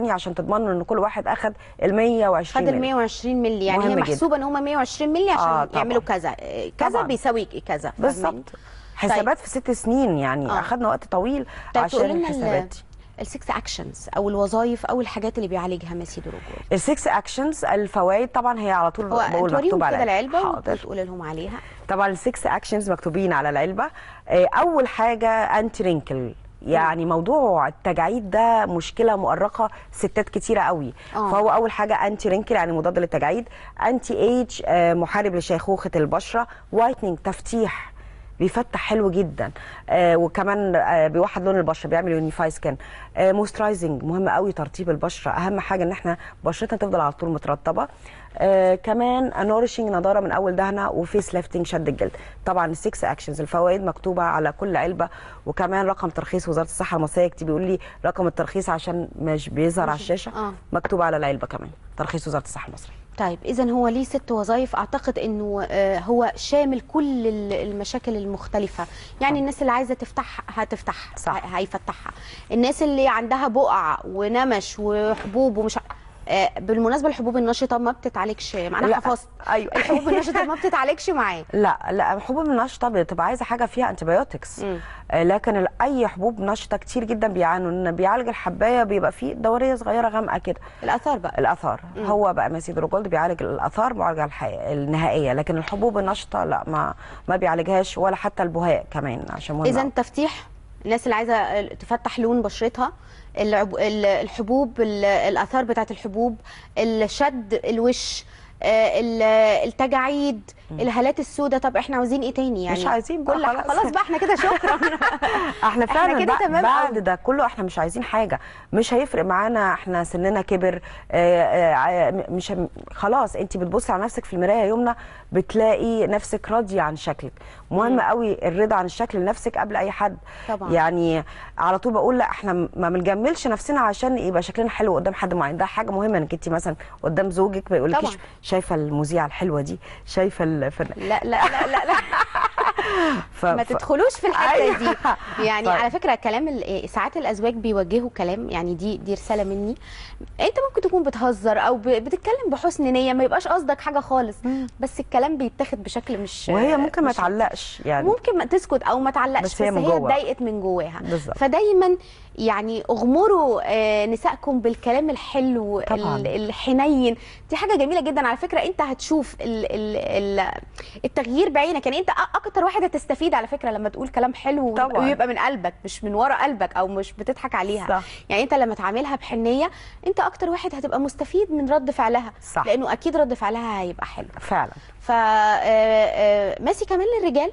تضمنوا ان كل واحد اخد ال 120 خد ال مللي. 120 مللي يعني هي مهم جدا. محسوبه ان هم 120 مللي عشان آه، طبعاً. يعملوا كذا آه، كذا طبعاً. بيساوي كذا فاهمين؟ بالظبط حسابات في ست سنين يعني آه. اخدنا وقت طويل طيب عشان تقول لنا الحسابات ال- دي السكس اكشنز او الوظائف او الحاجات اللي بيعالجها ميسي دروجول السكس اكشنز الفوائد طبعا هي على طول هو بقول توريهم مكتوب كده على العلبه حاضر وتقول لهم عليها طبعا السكس اكشنز مكتوبين على العلبه آه، اول حاجه انتي رينكل يعني موضوع التجاعيد ده مشكله مؤرقه ستات كتيره قوي آه. فهو اول حاجه انتي رينكل يعني مضاد للتجاعيد انتي ايج آه، محارب لشيخوخه البشره وايتنينج تفتيح بيفتح حلو جدا آه وكمان آه بيوحد لون البشره بيعمل يونيفاي سكين آه موسترايزنج مهم قوي ترطيب البشره اهم حاجه ان احنا بشرتنا تفضل على طول مترطبه آه كمان نورشنج نضاره من اول دهنه وفيس ليفتنج شد الجلد طبعا السكس اكشنز الفوائد مكتوبه على كل علبه وكمان رقم ترخيص وزاره الصحه المصريه يكتب بيقول لي رقم الترخيص عشان مش بيظهر على الشاشه آه. مكتوب على العلبه كمان ترخيص وزاره الصحه المصريه طيب اذا هو ليه ست وظائف اعتقد انه آه، هو شامل كل ال- المشاكل المختلفه يعني الناس اللي عايزه تفتح هتفتحها صح. ه- هيفتحها الناس اللي عندها بقع ونمش وحبوب ومش ع- آه، بالمناسبه الحبوب النشطه ما بتتعالجش انا لا. حفظت أيوة. الحبوب النشطه ما بتتعالجش معاه لا لا حبوب النشطه بتبقى عايزه حاجه فيها انتبيوتكس مم. آه، لكن ال- اي حبوب نشطه كتير جدا بيعانوا ان بيعالج الحبايه بيبقى فيه دوريه صغيره غامقه كده الاثار بقى الاثار هو بقى ماسيدرو جولد بيعالج الاثار معالجه الحقيقة النهائيه لكن الحبوب النشطه لا ما ما بيعالجهاش ولا حتى البهاء كمان عشان مهم اذا أوي. تفتيح الناس اللي عايزه تفتح لون بشرتها العب... ال- الحبوب ال- الاثار بتاعت الحبوب الشد الوش آه، ال- التجاعيد الهالات السوداء طب احنا عاوزين ايه تاني يعني مش عايزين بقى كل خلاص. خلاص بقى احنا كده شكرا احنا فعلا كده بع- تمام بعد أوي. ده كله احنا مش عايزين حاجه مش هيفرق معانا احنا سننا كبر آه، آه، ع- مش هم- خلاص انت بتبصي على نفسك في المرايه يومنا بتلاقي نفسك راضيه عن شكلك مهم قوي الرضا عن الشكل لنفسك قبل اي حد طبعا. يعني على طول بقول لا احنا ما بنجملش نفسنا عشان يبقى شكلنا حلو قدام حد معين ده حاجه مهمه انك انت مثلا قدام زوجك ما يقولكيش طبعا. شايفه المذيعه الحلوه دي شايفه الفن لا لا لا لا, لا. ف... ما ف- تدخلوش في الحته أيوة. دي يعني طيب. على فكره كلام ال- ساعات الازواج بيوجهوا كلام يعني دي دي رساله مني انت ممكن تكون بتهزر او ب- بتتكلم بحسن نيه ما يبقاش قصدك حاجه خالص بس الكلام بيتاخد بشكل مش وهي ممكن ما مش- تعلقش يعني ممكن ما تسكت او ما تعلقش بس بس هي هي, من هي جوه. اتضايقت من جواها بالظبط. فدايما يعني اغمروا آه، نسائكم بالكلام الحلو طبعاً. ال- الحنين دي حاجه جميله جدا على فكره انت هتشوف ال ال ال التغيير بعينك يعني انت أ- اكتر واحده تستفيد على فكره لما تقول كلام حلو طبعاً. ويبقى من قلبك مش من ورا قلبك او مش بتضحك عليها صح. يعني انت لما تعاملها بحنيه انت اكتر واحد هتبقى مستفيد من رد فعلها صح. لانه اكيد رد فعلها هيبقى حلو فعلا ف آه، آه، ماشي كمان للرجال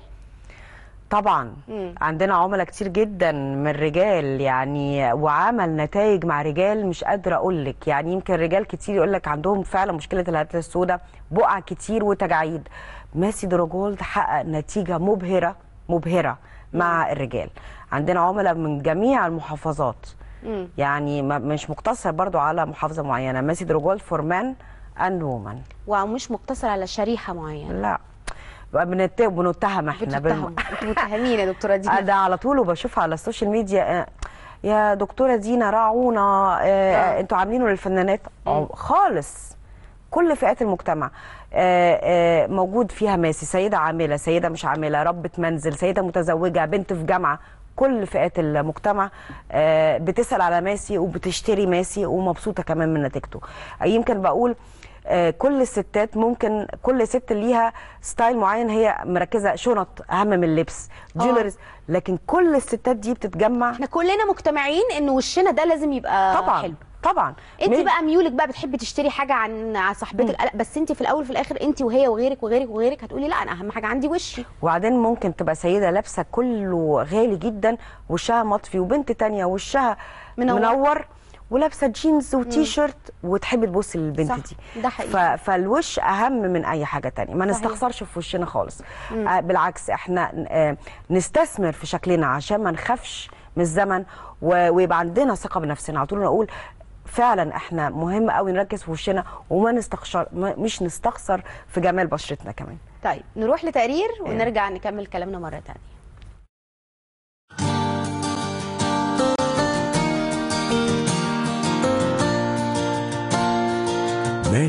طبعا مم. عندنا عملاء كتير جدا من الرجال يعني وعمل نتائج مع رجال مش قادره اقول لك يعني يمكن رجال كتير يقول لك عندهم فعلا مشكله الهالات السوداء بقع كتير وتجاعيد ماسي دروجولد حقق نتيجه مبهره مبهره مع الرجال عندنا عملاء من جميع المحافظات مم. يعني ما- مش مقتصر برضو على محافظه معينه ماسي دروجولد فور مان اند وومن ومش مقتصر على شريحه معينه لا بنت- بنتهم احنا بتتهم بالم- انتوا متهمين يا دكتوره آه، دينا ده على طول وبشوفها على السوشيال ميديا آه، يا دكتوره دينا راعونا آه، آه. انتوا عاملينه للفنانات آه، خالص كل فئات المجتمع آه، آه، موجود فيها ماسي سيده عامله سيده مش عامله ربة منزل سيده متزوجه بنت في جامعه كل فئات المجتمع آه، بتسال على ماسي وبتشتري ماسي ومبسوطه كمان من نتيجته آه، يمكن بقول آه، كل الستات ممكن كل ست ليها ستايل معين هي مركزه شنط اهم من اللبس جولرز لكن كل الستات دي بتتجمع احنا كلنا مجتمعين ان وشنا ده لازم يبقى طبعا حلو طبعا انت مش- بقى ميولك بقى بتحبي تشتري حاجه عن عن صاحبتك لا، بس انت في الاول في الاخر انت وهي وغيرك وغيرك وغيرك هتقولي لا انا اهم حاجه عندي وشي وبعدين ممكن تبقى سيده لابسه كله غالي جدا وشها مطفي وبنت تانية وشها منور. منور, منور ولابسه جينز وتي شيرت وتحب تبص للبنت صح، دي ده حقيقي. ف... فالوش اهم من اي حاجه تانية ما صحيح. نستخسرش في وشنا خالص آه بالعكس احنا آه نستثمر في شكلنا عشان ما نخافش من الزمن و... ويبقى عندنا ثقه بنفسنا على طول نقول فعلا احنا مهم قوي نركز في وشنا وما نستخسر ما- مش نستخسر في جمال بشرتنا كمان طيب نروح لتقرير ونرجع نكمل كلامنا مره تانية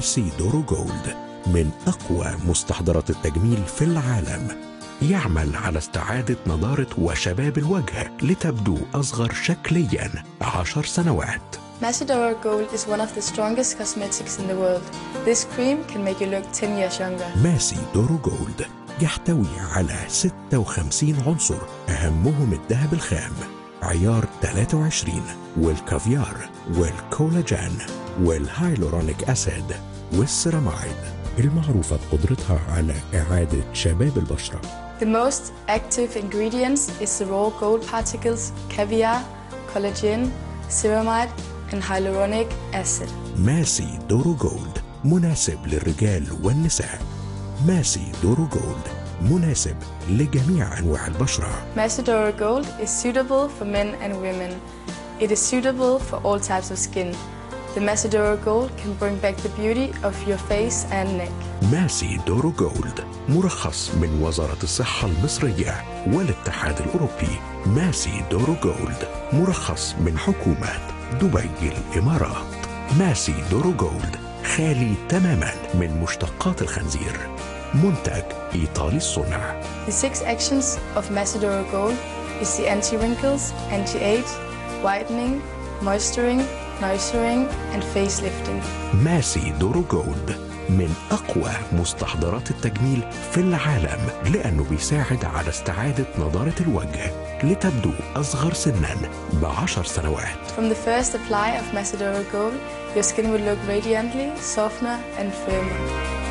ماسي دورو جولد من أقوى مستحضرات التجميل في العالم يعمل على استعادة نضارة وشباب الوجه لتبدو أصغر شكليا عشر سنوات Macedora Gold is one of the strongest cosmetics in the world. This cream can make you look 10 years younger. ماسي دورو جولد يحتوي على 56 عنصر أهمهم الذهب الخام عيار 23 والكافيار والكولاجين والهايلورونيك أسيد والسيرامايد المعروفة بقدرتها على إعادة شباب البشرة The most active ingredients is the raw gold particles, caviar, collagen, ceramide, and hyaluronic acid. ماسي دورو جولد مناسب للرجال والنساء ماسي دورو جولد مناسب لجميع أنواع البشرة Macedora Gold is suitable for men and women. It is suitable for all types of skin. The Macedora Gold can bring back the beauty of your face and neck. ماسي دورو جولد مرخص من وزارة الصحة المصرية والاتحاد الأوروبي ماسي دورو جولد مرخص من حكومة دبي الإمارات ماسي دورو جولد خالي تماما من مشتقات الخنزير منتج إيطالي الصنع The six actions of Macedora Gold is the anti-wrinkles, anti-age, whitening, moisturing, nourishing, and facelifting. ماسي دورو جولد من أقوى مستحضرات التجميل في العالم لأنه بيساعد على استعادة نضارة الوجه لتبدو أصغر سنا بعشر سنوات From the first apply of Macedora Gold, your skin will look radiantly, softer, and firmer.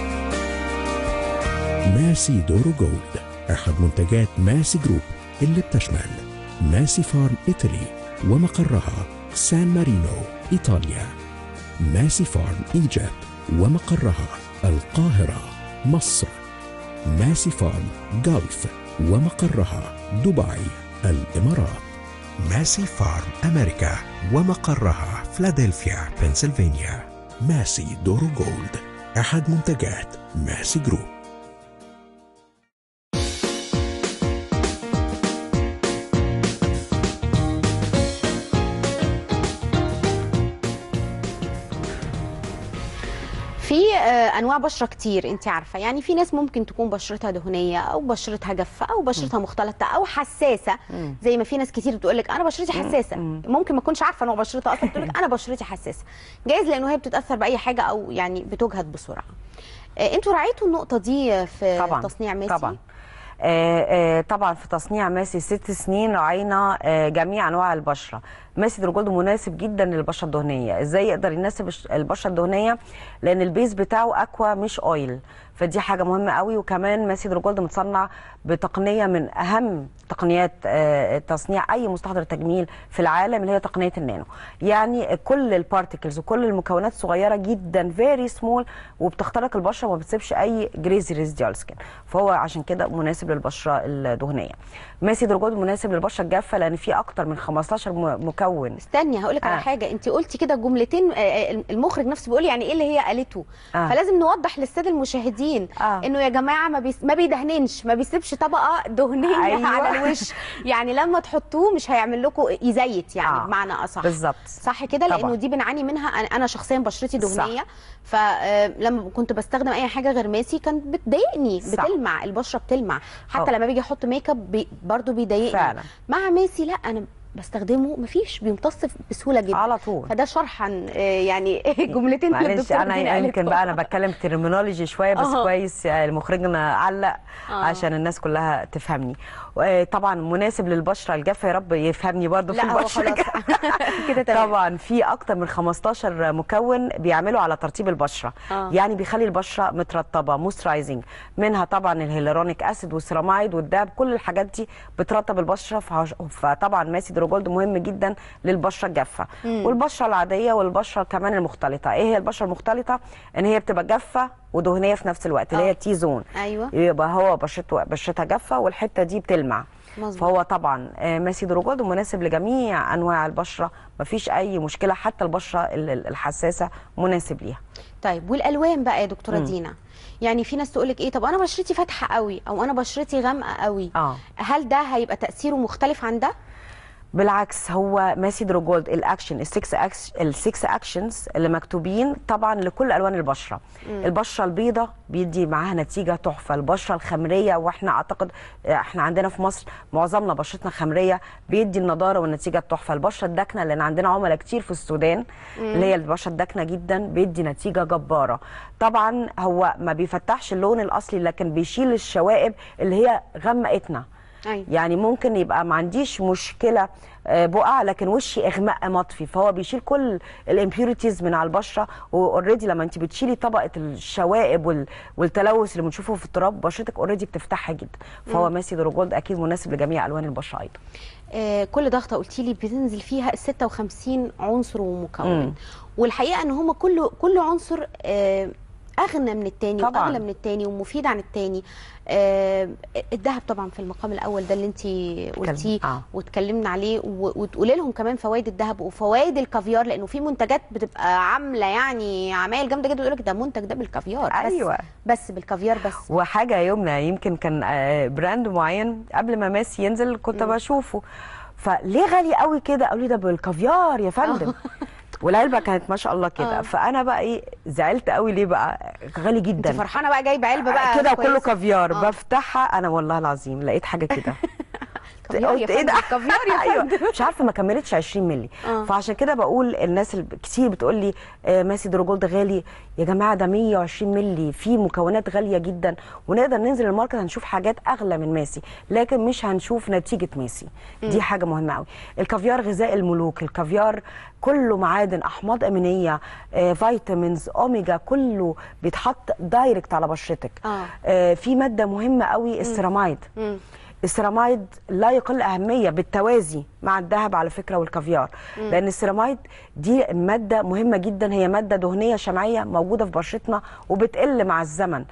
ماسي دورو جولد أحد منتجات ماسي جروب اللي بتشمل ماسي فارم إيطالي ومقرها سان مارينو إيطاليا ماسي فارم إيجيبت ومقرها القاهرة مصر ماسي فارم جلف ومقرها دبي الإمارات ماسي فارم أمريكا ومقرها فلادلفيا بنسلفانيا ماسي دورو جولد أحد منتجات ماسي جروب في آه، انواع بشره كتير انت عارفه يعني في ناس ممكن تكون بشرتها دهنيه او بشرتها جافه او بشرتها مختلطه او حساسه زي ما في ناس كتير بتقول لك انا بشرتي حساسه ممكن ما تكونش عارفه نوع بشرتها اصلا بتقول لك انا بشرتي حساسه جايز لانه هي بتتاثر باي حاجه او يعني بتجهد بسرعه آه، انتوا راعيتوا النقطه دي في طبعا تصنيع ماسي طبعا آه، آه، طبعا في تصنيع ماسي ست سنين راعينا آه، جميع انواع البشره ماسي درجولد مناسب جدا للبشره الدهنيه ازاي يقدر يناسب الش- البشره الدهنيه لان البيز بتاعه اكوا مش اويل فدي حاجه مهمه قوي وكمان ماسي درجولد متصنع بتقنيه من اهم تقنيات آه، تصنيع اي مستحضر تجميل في العالم اللي هي تقنيه النانو يعني كل البارتكلز وكل المكونات صغيره جدا فيري سمول وبتخترق البشره وما بتسيبش اي جريزي ريزيديال سكين فهو عشان كده مناسب للبشره الدهنيه ماسي درجولد مناسب للبشره الجافه لان فيه اكتر من 15 م- مكون استني هقول لك على آه. حاجه انت قلتي كده جملتين آه، آه، المخرج نفسه بيقول يعني ايه اللي هي قالته آه. فلازم نوضح للساده المشاهدين آه. انه يا جماعه ما, بيس... ما بيدهننش ما بيسيبش طبقه دهنيه أيوة. على الوش يعني لما تحطوه مش هيعمل لكم يزيت يعني آه. بمعنى اصح بالظبط. صح كده طبعاً. لانه دي بنعاني منها انا أنا شخصيا بشرتي صح. دهنيه فلما كنت بستخدم اي حاجه غير ماسي كانت بتضايقني صح. بتلمع البشره بتلمع حتى أه. لما باجي احط ميك اب بي... برضه بيضايقني فعلا. مع ماسي لا انا بستخدمه مفيش بيمتص بسهوله جدا على طول. فده شرح عن آه، يعني جملتين اللي معلش الدكتوره انا دينا يمكن قالتهم. بقى انا بتكلم ترمينولوجي شويه بس أها. كويس يعني مخرجنا علق آه. عشان الناس كلها تفهمني آه، طبعا مناسب للبشره الجافه يا رب يفهمني برضو في لا هو البشره خلاص الجافة. كده تمام طبعا في اكتر من 15 مكون بيعملوا على ترطيب البشره آه. يعني بيخلي البشره مترطبه مويسترايزنج منها طبعا الهيلورونيك اسيد والسيرامايد والدهب كل الحاجات دي بترطب البشره فهش- فطبعا ماسي دروجولد مهم جدا للبشره الجافه والبشره العاديه والبشره كمان المختلطه ايه هي البشره المختلطه ان هي بتبقى جافه ودهنيه في نفس الوقت اللي آه. هي تي زون ايوه يبقى هو بشرته بشرتها جافه والحته دي بتلمع مظبوط. فهو طبعا آه، ماسي دروجولد مناسب لجميع انواع البشره مفيش اي مشكله حتى البشره ال- ال- الحساسه مناسب ليها طيب والالوان بقى يا دكتوره دينا يعني في ناس تقول لك ايه طب انا بشرتي فاتحه قوي او انا بشرتي غامقه قوي اه هل ده هيبقى تاثيره مختلف عن ده بالعكس هو ماسي دروجولد الاكشن السكس أكش السكس اكشنز اللي مكتوبين طبعا لكل الوان البشره البشره البيضاء بيدي معاها نتيجه تحفه البشره الخمريه واحنا اعتقد احنا عندنا في مصر معظمنا بشرتنا خمريه بيدي النضاره والنتيجه التحفه البشره الداكنه لان عندنا عملاء كتير في السودان اللي هي البشره الداكنه جدا بيدي نتيجه جباره طبعا هو ما بيفتحش اللون الاصلي لكن بيشيل الشوائب اللي هي غمقتنا أيوة. يعني ممكن يبقى ما عنديش مشكله آه، بقع لكن وشي اغماء مطفي فهو بيشيل كل الامبيوريتيز من على البشره واوريدي لما انت بتشيلي طبقه الشوائب وال- والتلوث اللي بنشوفه في التراب بشرتك اوريدي بتفتحها جدا فهو ماسي دروجولد اكيد مناسب لجميع الوان البشره ايضا آه، كل ضغطه قلتي لي بتنزل فيها ال 56 عنصر ومكون مم. والحقيقه ان هم كل كل عنصر آه، اغنى من التاني طبعاً. واغلى من التاني ومفيد عن التاني آه، الذهب طبعا في المقام الاول ده اللي انت قلتيه آه. واتكلمنا عليه و- وتقولي لهم كمان فوائد الذهب وفوائد الكافيار لانه في منتجات بتبقى عامله يعني عمايل جامده جدا يقول لك ده منتج ده بالكافيار بس أيوة. بس بالكافيار بس وحاجه يومنا يمكن كان آه، براند معين قبل ما ماسي ينزل كنت بشوفه فليه غالي قوي كده قالوا لي ده بالكافيار يا فندم والعلبه كانت ما شاء الله كده آه. فانا بقى ايه زعلت قوي ليه بقى غالي انت جدا فرحانه بقى جايبه علبه بقى كده وكله كويسة. كافيار آه. بفتحها انا والله العظيم لقيت حاجه كده كافيار يا قلت ايه ده فندم، كافيار يا أيوة. فندم. مش عارفه ما كملتش 20 مللي آه. فعشان كده بقول الناس اللي كتير بتقول لي آه، ماسي دروجولد غالي يا جماعه ده 120 مللي في مكونات غاليه جدا ونقدر ننزل الماركت هنشوف حاجات اغلى من ماسي لكن مش هنشوف نتيجه ماسي دي حاجه مهمه قوي الكافيار غذاء الملوك الكافيار كله معادن احماض امينيه آه، فيتامينز اوميجا كله بيتحط دايركت على بشرتك آه. آه، في ماده مهمه قوي السيراميد مم. السيراميد لا يقل اهميه بالتوازي مع الذهب على فكره والكافيار لان السيراميد دي ماده مهمه جدا هي ماده دهنيه شمعيه موجوده في بشرتنا وبتقل مع الزمن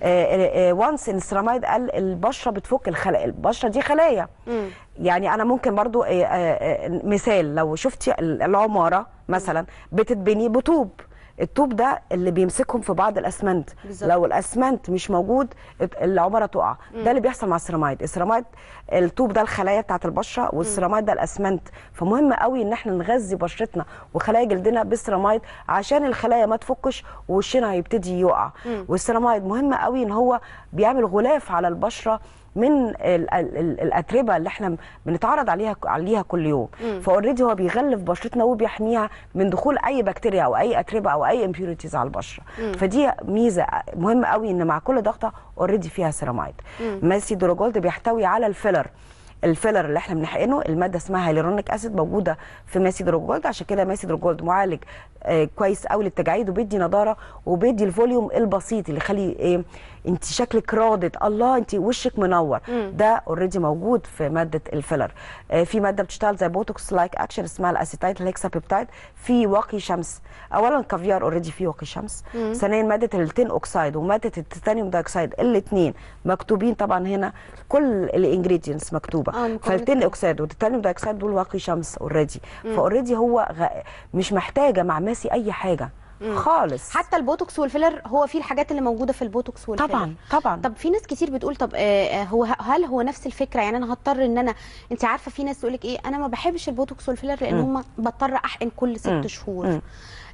وانس ان السيراميد قال البشره بتفك الخلايا البشره دي خلايا يعني انا ممكن برضو آه، آه، آه، مثال لو شفتي العماره مثلا بتتبني بطوب الطوب ده اللي بيمسكهم في بعض الاسمنت بالظبط. لو الاسمنت مش موجود العماره تقع ده اللي بيحصل مع السيراميد السيراميد الطوب ده الخلايا بتاعت البشره والسيراميد ده الاسمنت فمهم قوي ان احنا نغذي بشرتنا وخلايا جلدنا بالسيراميد عشان الخلايا ما تفكش ووشنا هيبتدي يقع والسيراميد مهم قوي ان هو بيعمل غلاف على البشره من ال- ال- ال- الاتربه اللي احنا بنتعرض عليها عليها كل يوم فاوريدي هو بيغلف بشرتنا وبيحميها من دخول اي بكتيريا او اي اتربه او اي امبيوريتيز على البشره فدي ميزه مهمه قوي ان مع كل ضغطه اوريدي فيها سيراميد ماسي دروجولد بيحتوي على الفيلر الفيلر اللي احنا بنحقنه الماده اسمها هيلورونيك اسيد موجوده في ماسي دروجولد عشان كده ماسي دروجولد معالج آه كويس قوي للتجاعيد وبيدي نضاره وبيدي الفوليوم البسيط اللي يخلي ايه انت شكلك رادد الله انت وشك منور ده اوريدي موجود في ماده الفيلر آه في ماده بتشتغل زي بوتوكس لايك اكشن اسمها الاسيتايل هيكسابيبتايد في واقي شمس اولا الكافيار اوريدي فيه واقي شمس ثانيا ماده التين اوكسايد وماده التيتانيوم دايوكسيد الاثنين مكتوبين طبعا هنا كل الانجريدينتس مكتوبه آه، مكونات فالتين اوكسيد والتيتانيوم دايوكسيد دول واقي شمس اوريدي فاوريدي هو غ... مش محتاجه مع ماسي اي حاجه خالص حتى البوتوكس والفيلر هو فيه الحاجات اللي موجوده في البوتوكس والفيلر طبعا طبعا طب في ناس كتير بتقول طب آه، آه، هو هل هو نفس الفكره يعني انا هضطر ان انا انت عارفه في ناس تقول لك ايه انا ما بحبش البوتوكس والفيلر لان هم بضطر احقن كل ست مم. شهور مم.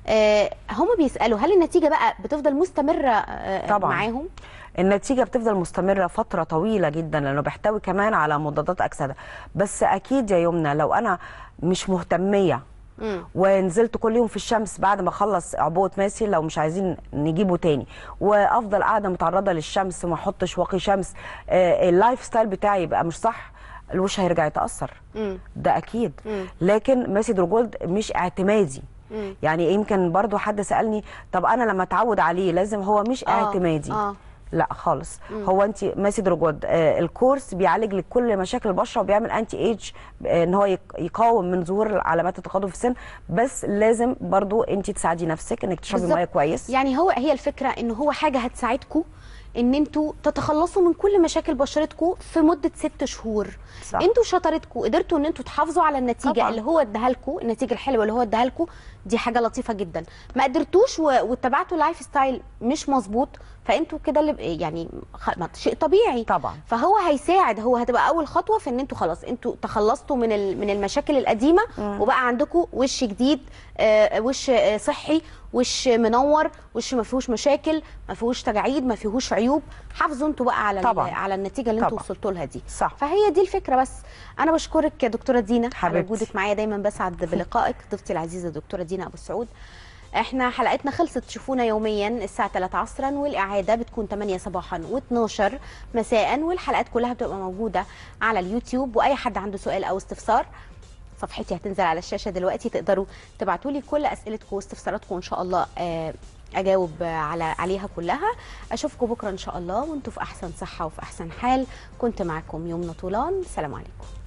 آه هم بيسالوا هل النتيجه بقى بتفضل مستمره آه طبعاً. معاهم النتيجه بتفضل مستمره فتره طويله جدا لانه بيحتوي كمان على مضادات اكسده بس اكيد يا يمنى لو انا مش مهتميه مم. ونزلت كل يوم في الشمس بعد ما اخلص عبوه ماسي لو مش عايزين نجيبه تاني وافضل قاعده متعرضه للشمس وما احطش واقي شمس آه، اللايف ستايل بتاعي يبقى مش صح الوش هيرجع يتاثر مم. ده اكيد مم. لكن ماسي دروجولد مش اعتمادي مم. يعني يمكن برضو حد سالني طب انا لما اتعود عليه لازم هو مش آه، اعتمادي آه. لا خالص هو انت ماسي دروجود آه الكورس بيعالج لك كل مشاكل البشره وبيعمل انتي ايج آه ان هو يق- يقاوم من ظهور علامات التقدم في السن بس لازم برضو انت تساعدي نفسك انك تشربي بالظبط. ميه كويس يعني هو هي الفكره ان هو حاجه هتساعدكم ان انتوا تتخلصوا من كل مشاكل بشرتكم في مده ست شهور صح. انتوا شطارتكم قدرتوا ان انتوا تحافظوا على النتيجه طبعاً. اللي هو اداها لكم النتيجه الحلوه اللي هو اداها لكم دي حاجه لطيفه جدا ما قدرتوش و- واتبعتوا لايف ستايل مش مظبوط فانتوا كده اللي يعني خ- ما- شيء طبيعي طبعا فهو هيساعد هو هتبقى اول خطوه في ان انتوا خلاص انتوا تخلصتوا من ال- من المشاكل القديمه وبقى عندكم وش جديد آه، وش آه، صحي وش منور وش ما فيهوش مشاكل ما فيهوش تجاعيد ما فيهوش عيوب حافظوا انتوا بقى على ال- طبعاً. على النتيجه اللي انتوا طبعاً. وصلتوا لها دي صح. فهي دي الفكره بس انا بشكرك يا دكتوره دينا على حبيبتي. وجودك معايا دايما بسعد بلقائك ضيفتي العزيزه دكتوره دينا ابو سعود احنا حلقتنا خلصت تشوفونا يوميا الساعه 3 عصرا والاعاده بتكون 8 صباحا و12 مساء والحلقات كلها بتبقى موجوده على اليوتيوب واي حد عنده سؤال او استفسار صفحتي هتنزل على الشاشه دلوقتي تقدروا تبعتوا لي كل اسئلتكم واستفساراتكم ان شاء الله آه، اجاوب على عليها كلها اشوفكم بكره ان شاء الله وانتم في احسن صحه وفي احسن حال كنت معكم يمنى طولان سلام عليكم